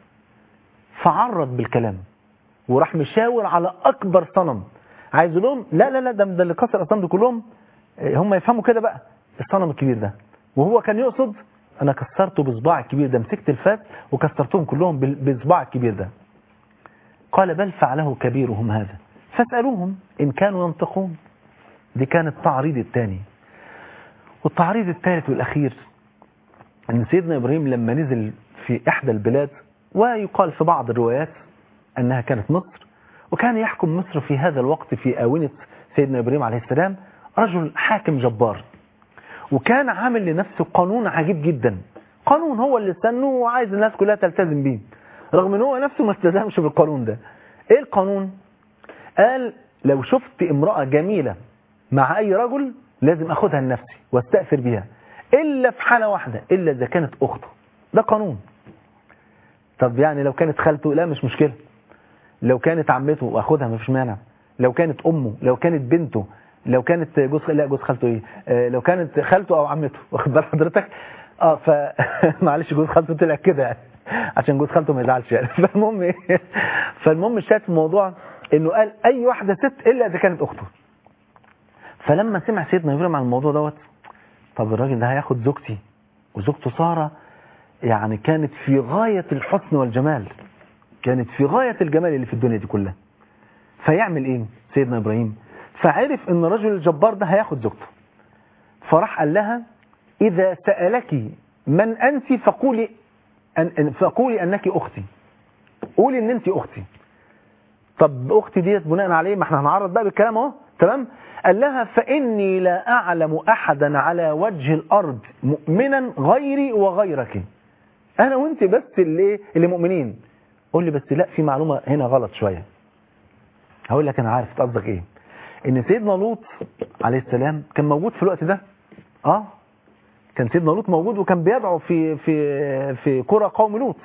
فعرض بالكلام وراح مشاور على اكبر صنم عايز يقول لهم لا لا لا ده ده اللي كسر الاصنام دي كلهم إيه، هم يفهموا كده بقى الصنم الكبير ده وهو كان يقصد انا كسرته بصباع الكبير ده مسكت الفاس وكسرتهم كلهم بال- بصباع الكبير ده قال بل فعله كبيرهم هذا فاسألوهم إن كانوا ينطقون دي كان التعريض الثاني والتعريض الثالث والأخير أن سيدنا إبراهيم لما نزل في إحدى البلاد ويقال في بعض الروايات أنها كانت مصر وكان يحكم مصر في هذا الوقت في آونة سيدنا إبراهيم عليه السلام رجل حاكم جبار وكان عامل لنفسه قانون عجيب جدا قانون هو اللي سنه وعايز الناس كلها تلتزم بيه رغم ان هو نفسه ما التزمش بالقانون ده ايه القانون قال لو شفت امرأة جميلة مع اي رجل لازم اخدها لنفسي واستأثر بيها الا في حالة واحدة الا اذا كانت اخته ده قانون طب يعني لو كانت خالته لا مش مشكلة لو كانت عمته واخدها مفيش مانع لو كانت امه لو كانت بنته لو كانت جوز لا جوز خالته ايه آه لو كانت خالته او عمته واخد بال حضرتك اه ف معلش جوز خالته طلع كده يعني عشان جوز خالته ما يزعلش يعني فالمهم ايه فالمهم الشاهد في الموضوع انه قال اي واحده ست الا اذا كانت اخته فلما سمع سيدنا ابراهيم عن الموضوع دوت طب الراجل ده هياخد زوجتي وزوجته ساره يعني كانت في غايه الحسن والجمال كانت في غايه الجمال اللي في الدنيا دي كلها فيعمل ايه سيدنا ابراهيم فعرف ان الرجل الجبار ده هياخد زوجته فراح قال لها اذا سالك من انت فقولي أن فقولي انك اختي قولي ان انت اختي طب اختي ديت بناء عليه ما احنا هنعرض بقى بالكلام اهو تمام قال لها فاني لا اعلم احدا على وجه الارض مؤمنا غيري وغيرك انا وانت بس اللي اللي مؤمنين قول لي بس لا في معلومه هنا غلط شويه هقول لك انا عارف قصدك ايه ان سيدنا لوط عليه السلام كان موجود في الوقت ده اه كان سيدنا لوط موجود وكان بيدعو في في في قرى قوم لوط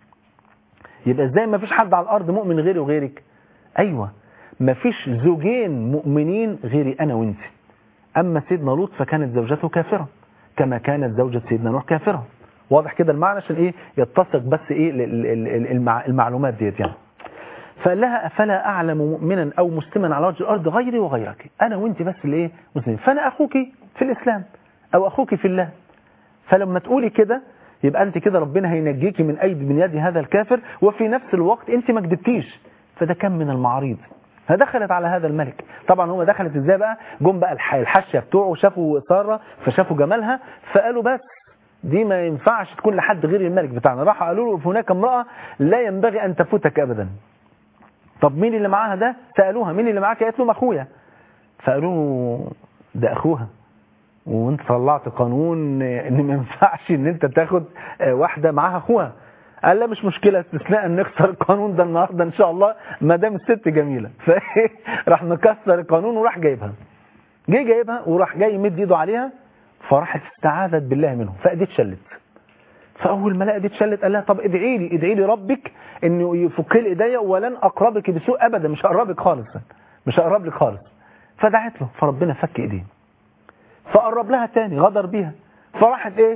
يبقى ازاي ما فيش حد على الارض مؤمن غيري وغيرك ايوه ما فيش زوجين مؤمنين غيري انا وانت اما سيدنا لوط فكانت زوجته كافره كما كانت زوجة سيدنا نوح كافره واضح كده المعنى عشان ايه يتسق بس ايه ال- ال- ال- المع- المعلومات ديت يعني فقال لها افلا اعلم مؤمنا او مسلما على وجه الارض غيري وغيرك انا وانت بس اللي ايه مسلمين فانا اخوك في الاسلام او اخوك في الله فلما تقولي كده يبقى انت كده ربنا هينجيكي من ايدي من يد هذا الكافر وفي نفس الوقت انت ما كدبتيش فده كان من المعاريض فدخلت على هذا الملك طبعا هو دخلت ازاي بقى جم بقى الح- الحشه بتوعه شافوا ساره فشافوا جمالها فقالوا بس دي ما ينفعش تكون لحد غير الملك بتاعنا راحوا قالوا له هناك امراه لا ينبغي ان تفوتك ابدا طب مين اللي معاها ده سالوها مين اللي معاك قالت لهم اخويا فقالوا له ده اخوها وانت طلعت قانون ان ما ينفعش ان انت تاخد واحده معاها اخوها قال لا مش مشكله استثناء نكسر القانون ده النهارده ان شاء الله ما دام الست جميله فراح مكسر القانون وراح جايبها جه جايبها وراح جاي يمد ايده عليها فراحت استعاذت بالله منه فايديه اتشلت فاول ما لقى دي اتشلت قال لها طب ادعي لي ادعي لي ربك انه يفك لي ايديا ولن اقربك بسوء ابدا مش هقربك خالص مش هقرب لك خالص فدعت له فربنا فك ايديه فقرب لها تاني غدر بيها فراحت ايه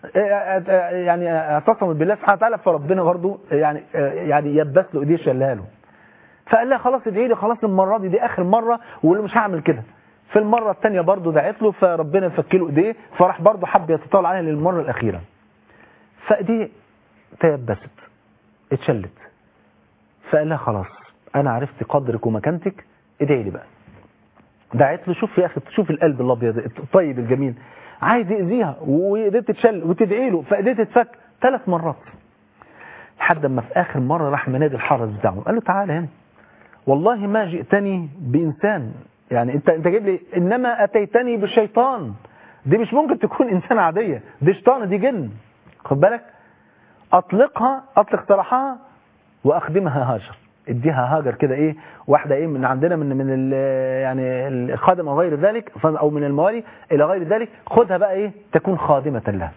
يعني اعتصمت بالله سبحانه وتعالى فربنا برضه يعني يعني يبس له ايديه شلها له فقال لها خلاص ادعي لي خلاص المره دي دي اخر مره واللي مش هعمل كده في المره الثانيه برضه دعت له فربنا فك له ايديه فراح برضه حب يتطاول عليها للمره الاخيره فايديه تيبست اتشلت فقال لها خلاص انا عرفت قدرك ومكانتك ادعي لي بقى دعيت له شوف يا اخي شوف القلب الابيض الطيب الجميل عايز يأذيها وايديه تتشل وتدعي له فايديه تتفك ثلاث مرات لحد ما في اخر مره راح منادي الحرس بتاعه قال له تعالى هنا والله ما جئتني بانسان يعني انت انت جايب لي انما اتيتني بالشيطان دي مش ممكن تكون انسانه عاديه دي شيطانه دي جن خد بالك اطلقها اطلق سراحها واخدمها هاجر اديها هاجر كده ايه واحده ايه من عندنا من من ال يعني الخادم او غير ذلك او من الموالي الى غير ذلك خدها بقى ايه تكون خادمه لها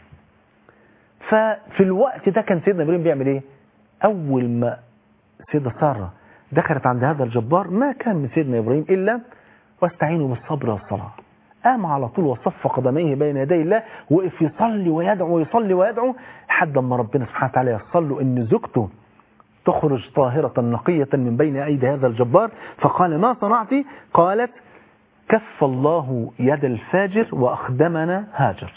ففي الوقت ده كان سيدنا ابراهيم بيعمل ايه اول ما سيدة ساره دخلت عند هذا الجبار ما كان من سيدنا ابراهيم الا واستعينوا بالصبر والصلاه قام على طول وصف قدميه بين يدي الله وقف يصلي ويدعو ويصلي ويدعو لحد ما ربنا سبحانه وتعالى يصل له ان زوجته تخرج طاهرة نقية من بين أيدي هذا الجبار فقال ما صنعت قالت كف الله يد الفاجر وأخدمنا هاجر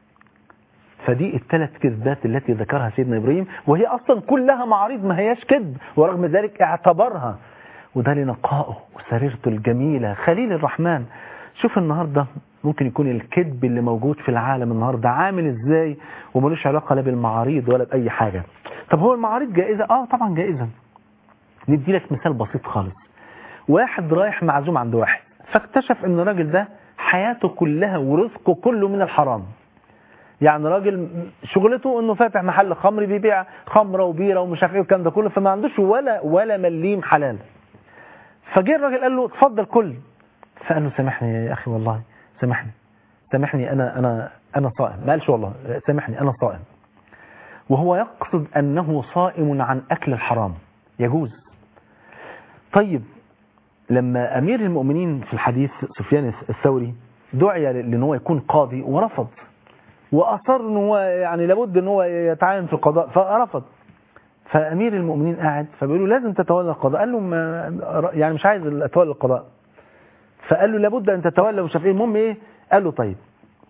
فدي الثلاث كذبات التي ذكرها سيدنا إبراهيم وهي أصلا كلها معارض ما هياش كذب ورغم ذلك اعتبرها وده لنقائه وسريرته الجميلة خليل الرحمن شوف النهاردة ممكن يكون الكذب اللي موجود في العالم النهاردة عامل ازاي وملوش علاقة لا بالمعاريض ولا بأي حاجة طب هو المعارض جائزة اه طبعا جائزة ندي لك مثال بسيط خالص واحد رايح معزوم عند واحد فاكتشف ان الراجل ده حياته كلها ورزقه كله من الحرام يعني راجل شغلته انه فاتح محل خمر بيبيع خمره وبيره ومش عارف ايه والكلام ده كله فما عندوش ولا ولا مليم حلال فجه الراجل قال له اتفضل كل فقال له سامحني يا اخي والله سامحني سامحني انا انا انا صائم ما قالش والله سامحني انا صائم وهو يقصد انه صائم عن اكل الحرام يجوز طيب لما امير المؤمنين في الحديث سفيان الثوري دعي لان هو يكون قاضي ورفض واصر ان هو يعني لابد ان هو يتعين في القضاء فرفض فامير المؤمنين قاعد فبيقول له لازم تتولى القضاء قال له ما يعني مش عايز اتولى القضاء فقال له لابد ان تتولى ومش عارف ايه المهم ايه قال له طيب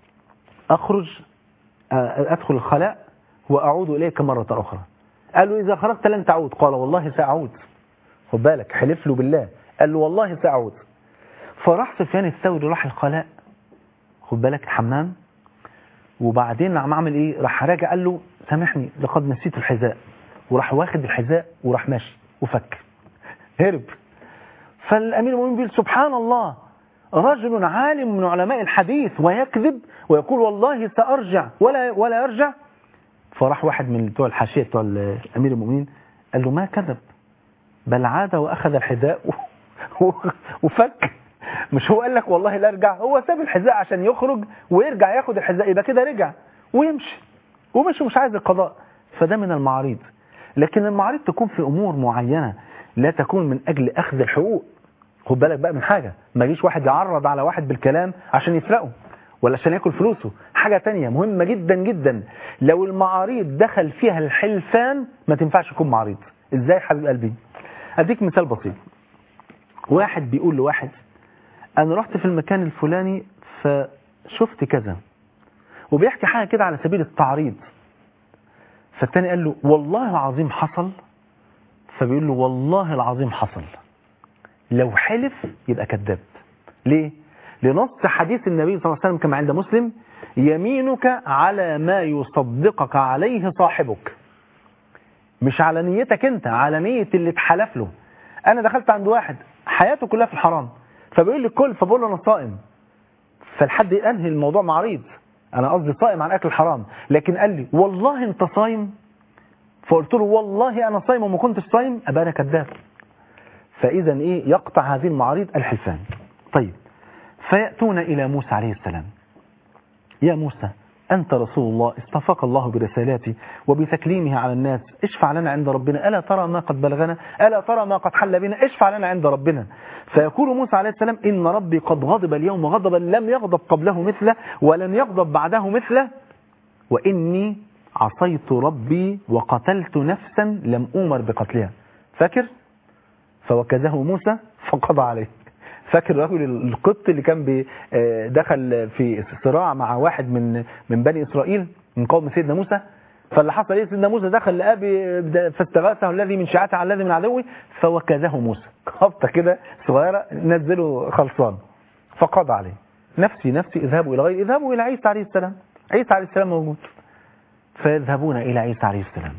اخرج ادخل الخلاء واعود اليك مره اخرى قال له اذا خرجت لن تعود قال والله ساعود خد بالك حلف له بالله قال له والله ساعود فراح سفيان الثوري راح الخلاء خد بالك الحمام وبعدين عم عمل ايه راح راجع قال له سامحني لقد نسيت الحذاء وراح واخد الحذاء وراح ماشي وفك هرب فالامير المؤمنين بيقول سبحان الله رجل عالم من علماء الحديث ويكذب ويقول والله سارجع ولا ولا يرجع فراح واحد من بتوع الحاشيه بتوع امير المؤمنين قال له ما كذب بل عاد واخذ الحذاء وفك مش هو قال لك والله لا ارجع هو ساب الحذاء عشان يخرج ويرجع ياخد الحذاء يبقى كده رجع ويمشي ومش مش عايز القضاء فده من المعاريض لكن المعاريض تكون في امور معينه لا تكون من اجل اخذ الحقوق خد بالك بقى من حاجه ما يجيش واحد يعرض على واحد بالكلام عشان يسرقه ولا عشان ياكل فلوسه حاجه تانية مهمه جدا جدا لو المعاريض دخل فيها الحلفان ما تنفعش يكون معريض ازاي حبيب قلبي اديك مثال بسيط واحد بيقول لواحد انا رحت في المكان الفلاني فشفت كذا وبيحكي حاجه كده على سبيل التعريض فالتاني قال له والله العظيم حصل فبيقول له والله العظيم حصل لو حلف يبقى كذاب ليه لنص حديث النبي صلى الله عليه وسلم كما عند مسلم يمينك على ما يصدقك عليه صاحبك مش على نيتك انت على نية اللي اتحلف له انا دخلت عند واحد حياته كلها في الحرام فبيقول لي كل فبقول له انا صائم فالحد انهي الموضوع معريض انا قصدي صائم عن اكل الحرام لكن قال لي والله انت صايم فقلت له والله انا صايم وما كنتش صايم ابقى انا كذاب فاذا ايه يقطع هذه المعارض الحلفان طيب فياتون الى موسى عليه السلام يا موسى أنت رسول الله اصطفاك الله برسالاتي وبتكليمه على الناس اشفع لنا عند ربنا ألا ترى ما قد بلغنا ألا ترى ما قد حل بنا اشفع لنا عند ربنا فيقول موسى عليه السلام إن ربي قد غضب اليوم غضبا لم يغضب قبله مثله ولن يغضب بعده مثله وإني عصيت ربي وقتلت نفسا لم أمر بقتلها فاكر فوكزه موسى فقضى عليه فاكر الرجل القبط اللي كان بي- آه، دخل في صراع مع واحد من من بني اسرائيل من قوم سيدنا موسى فاللي حصل ايه سيدنا موسى دخل لقاه بي- فاستغاثه الذي من شيعته على الذي من عدوه فوكزه موسى خبطه كده صغيره نزله خلصان فقضى عليه نفسي نفسي اذهبوا الى غير اذهبوا الى عيسى عليه السلام عيسى عليه السلام موجود فيذهبون الى عيسى عليه السلام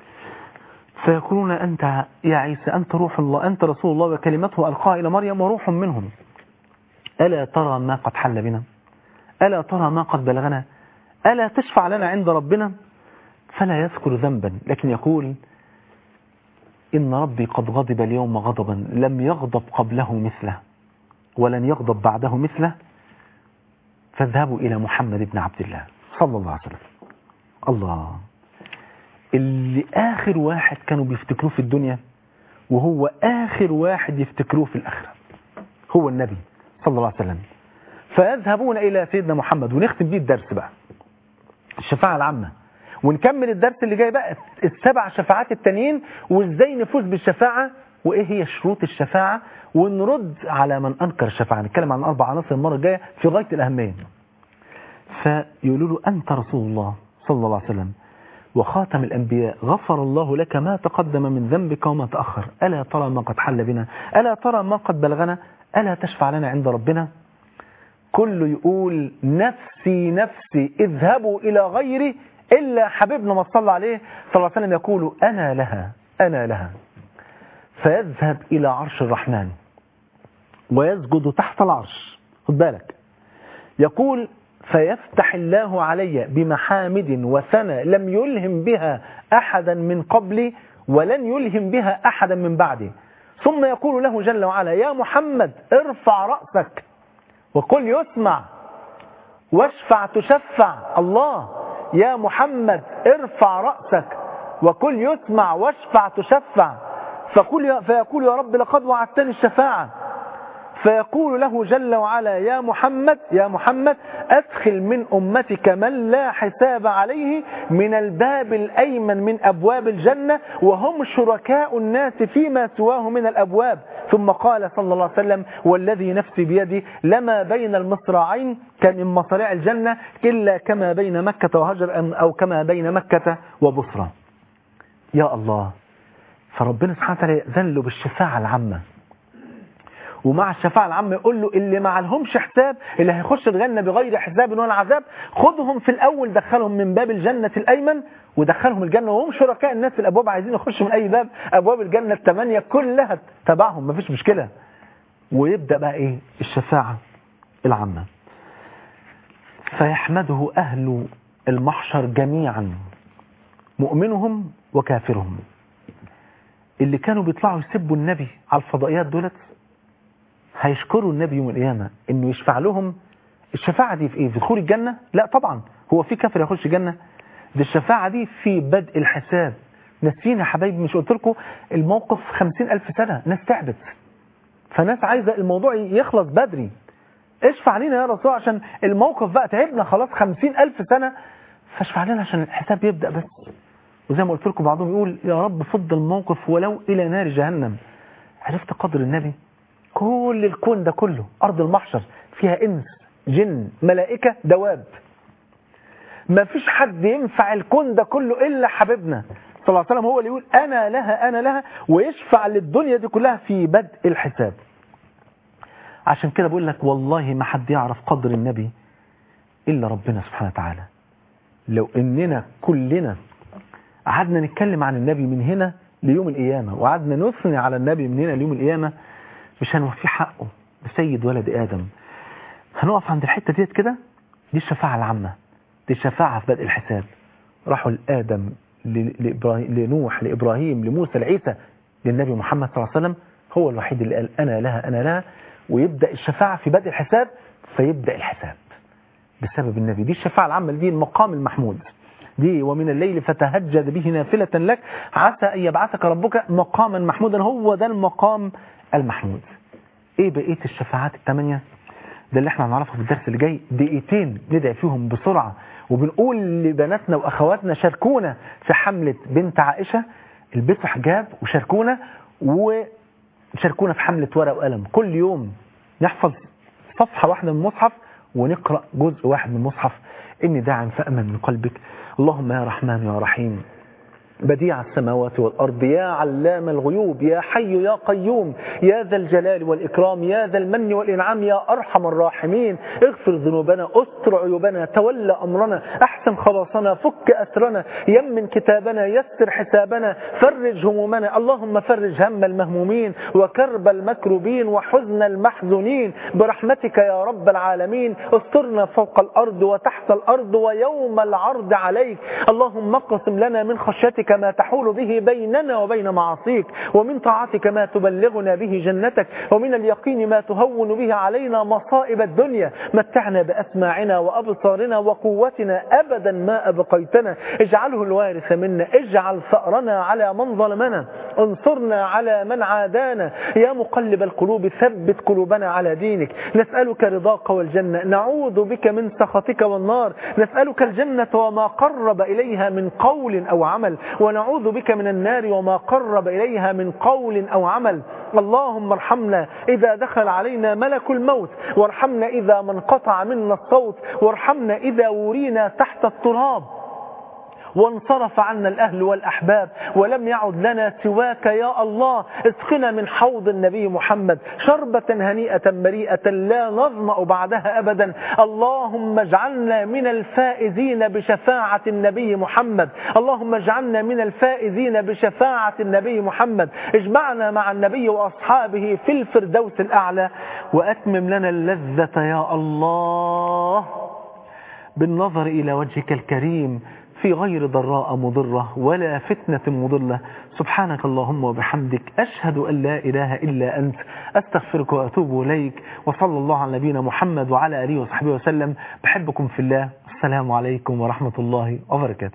فيقولون أنت يا عيسى أنت روح الله أنت رسول الله وكلمته ألقاها إلى مريم وروح منهم ألا ترى ما قد حل بنا ألا ترى ما قد بلغنا ألا تشفع لنا عند ربنا فلا يذكر ذنبا لكن يقول إن ربي قد غضب اليوم غضبا لم يغضب قبله مثله ولن يغضب بعده مثله فاذهبوا إلى محمد بن عبد الله صلى الله عليه وسلم الله اللي آخر واحد كانوا بيفتكروه في الدنيا وهو آخر واحد يفتكروه في الآخرة هو النبي صلى الله عليه وسلم فيذهبون إلى سيدنا محمد ونختم بيه الدرس بقى الشفاعة العامة ونكمل الدرس اللي جاي بقى السبع شفاعات التانيين وازاي نفوز بالشفاعة وايه هي شروط الشفاعة ونرد على من انكر الشفاعة نتكلم عن اربع عناصر المرة الجاية في غاية الاهمية فيقولوا له انت رسول الله صلى الله عليه وسلم وخاتم الأنبياء غفر الله لك ما تقدم من ذنبك وما تأخر ألا ترى ما قد حل بنا ألا ترى ما قد بلغنا ألا تشفع لنا عند ربنا كله يقول نفسي نفسي اذهبوا إلى غيري إلا حبيبنا ما صلى عليه صلى الله عليه وسلم يقول أنا لها أنا لها فيذهب إلى عرش الرحمن ويسجد تحت العرش خد بالك يقول فيفتح الله علي بمحامد وثنى لم يلهم بها أحدا من قبلي ولن يلهم بها أحدا من بعدي ثم يقول له جل وعلا يا محمد ارفع رأسك وقل يسمع واشفع تشفع الله يا محمد ارفع رأسك وقل يسمع واشفع تشفع فقل يا فيقول يا رب لقد وعدتني الشفاعة فيقول له جل وعلا يا محمد يا محمد أدخل من أمتك من لا حساب عليه من الباب الأيمن من أبواب الجنة وهم شركاء الناس فيما سواه من الأبواب ثم قال صلى الله عليه وسلم والذي نفسي بيدي لما بين المصراعين كان من مصارع الجنة إلا كما بين مكة وهجر أو كما بين مكة وبصرة يا الله فربنا سبحانه وتعالى يأذن له بالشفاعة العامة ومع الشفاعة العامة يقول له اللي ما لهمش حساب اللي هيخش الجنة بغير حساب ولا عذاب خدهم في الأول دخلهم من باب الجنة الأيمن ودخلهم الجنة وهم شركاء الناس في الأبواب عايزين يخشوا من أي باب أبواب الجنة الثمانية كلها تبعهم مفيش مشكلة ويبدأ بقى إيه الشفاعة العامة فيحمده أهل المحشر جميعا مؤمنهم وكافرهم اللي كانوا بيطلعوا يسبوا النبي على الفضائيات دولت هيشكروا النبي يوم القيامة انه يشفع لهم الشفاعة دي في ايه في دخول الجنة لا طبعا هو في كافر يخش الجنة دي الشفاعة دي في بدء الحساب ناسين يا حبايبي مش قلت لكم الموقف خمسين ألف سنة ناس تعبت فناس عايزة الموضوع يخلص بدري اشفع لنا يا رسول عشان الموقف بقى تعبنا خلاص خمسين ألف سنة فاشفع لنا عشان الحساب يبدأ بس وزي ما قلت لكم بعضهم يقول يا رب فض الموقف ولو إلى نار جهنم عرفت قدر النبي كل الكون ده كله أرض المحشر فيها إنس جن ملائكة دواب ما فيش حد ينفع الكون ده كله إلا حبيبنا صلى الله عليه وسلم هو اللي يقول أنا لها أنا لها ويشفع للدنيا دي كلها في بدء الحساب عشان كده بقول لك والله ما حد يعرف قدر النبي إلا ربنا سبحانه وتعالى لو إننا كلنا قعدنا نتكلم عن النبي من هنا ليوم القيامة وقعدنا نثني على النبي من هنا ليوم القيامة مش هنوفي حقه بسيد ولد آدم هنقف عند الحتة ديت كده دي الشفاعة العامة دي الشفاعة في بدء الحساب راحوا لآدم ل- لإبراهيم لنوح لإبراهيم لموسى لعيسى للنبي محمد صلى الله عليه وسلم هو الوحيد اللي قال أنا لها أنا لها ويبدأ الشفاعة في بدء الحساب فيبدأ الحساب بسبب النبي دي الشفاعة العامة دي المقام المحمود دي ومن الليل فتهجد به نافلة لك عسى أن يبعثك ربك مقاما محمودا هو ده المقام المحمود ايه بقية الشفاعات الثمانية ده اللي احنا هنعرفه في الدرس اللي جاي دقيقتين ندعي فيهم بسرعة وبنقول لبناتنا واخواتنا شاركونا في حملة بنت عائشة البسوا حجاب وشاركونا وشاركونا في حملة ورقة وقلم كل يوم نحفظ صفحة واحدة من المصحف ونقرأ جزء واحد من المصحف إني داعم فأمن من قلبك اللهم يا رحمن يا رحيم بديع السماوات والأرض يا علام الغيوب يا حي يا قيوم يا ذا الجلال والإكرام يا ذا المن والإنعام يا أرحم الراحمين اغفر ذنوبنا استر عيوبنا تولى أمرنا أحسن خلاصنا فك أسرنا يمن كتابنا يسر حسابنا فرج همومنا اللهم فرج هم المهمومين وكرب المكروبين وحزن المحزونين برحمتك يا رب العالمين استرنا فوق الأرض وتحت الأرض ويوم العرض عليك اللهم اقسم لنا من خشيتك ما تحول به بيننا وبين معاصيك ومن طاعتك ما تبلغنا به جنتك ومن اليقين ما تهون به علينا مصائب الدنيا متعنا بأسماعنا وأبصارنا وقوتنا أبدا ما أبقيتنا اجعله الوارث منا اجعل ثأرنا على من ظلمنا انصرنا على من عادانا يا مقلب القلوب ثبت قلوبنا على دينك نسألك رضاك والجنة نعوذ بك من سخطك والنار نسألك الجنة وما قرب إليها من قول أو عمل ونعوذ بك من النار وما قرب إليها من قول أو عمل اللهم ارحمنا إذا دخل علينا ملك الموت وارحمنا إذا من قطع منا الصوت وارحمنا إذا ورينا تحت التراب وانصرف عنا الأهل والأحباب ولم يعد لنا سواك يا الله اسقنا من حوض النبي محمد شربة هنيئة مريئة لا نظمأ بعدها أبدا اللهم اجعلنا من الفائزين بشفاعة النبي محمد اللهم اجعلنا من الفائزين بشفاعة النبي محمد اجمعنا مع النبي وأصحابه في الفردوس الأعلى وأتمم لنا اللذة يا الله بالنظر إلى وجهك الكريم في غير ضراء مضرة ولا فتنة مضلة سبحانك اللهم وبحمدك أشهد أن لا إله إلا أنت أستغفرك وأتوب إليك وصلى الله على نبينا محمد وعلى آله وصحبه وسلم بحبكم في الله السلام عليكم ورحمة الله وبركاته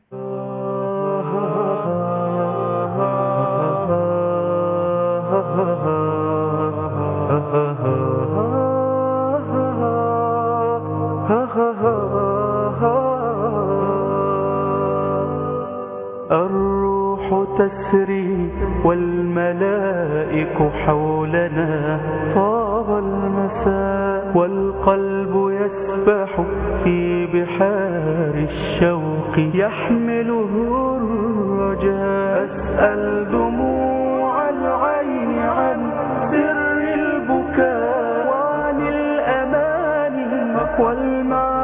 الروح تسري والملائك حولنا طاب المساء والقلب يسبح في بحار الشوق يحمله الرجاء أسأل دموع العين عن سر البكاء وعن الأماني والمعاني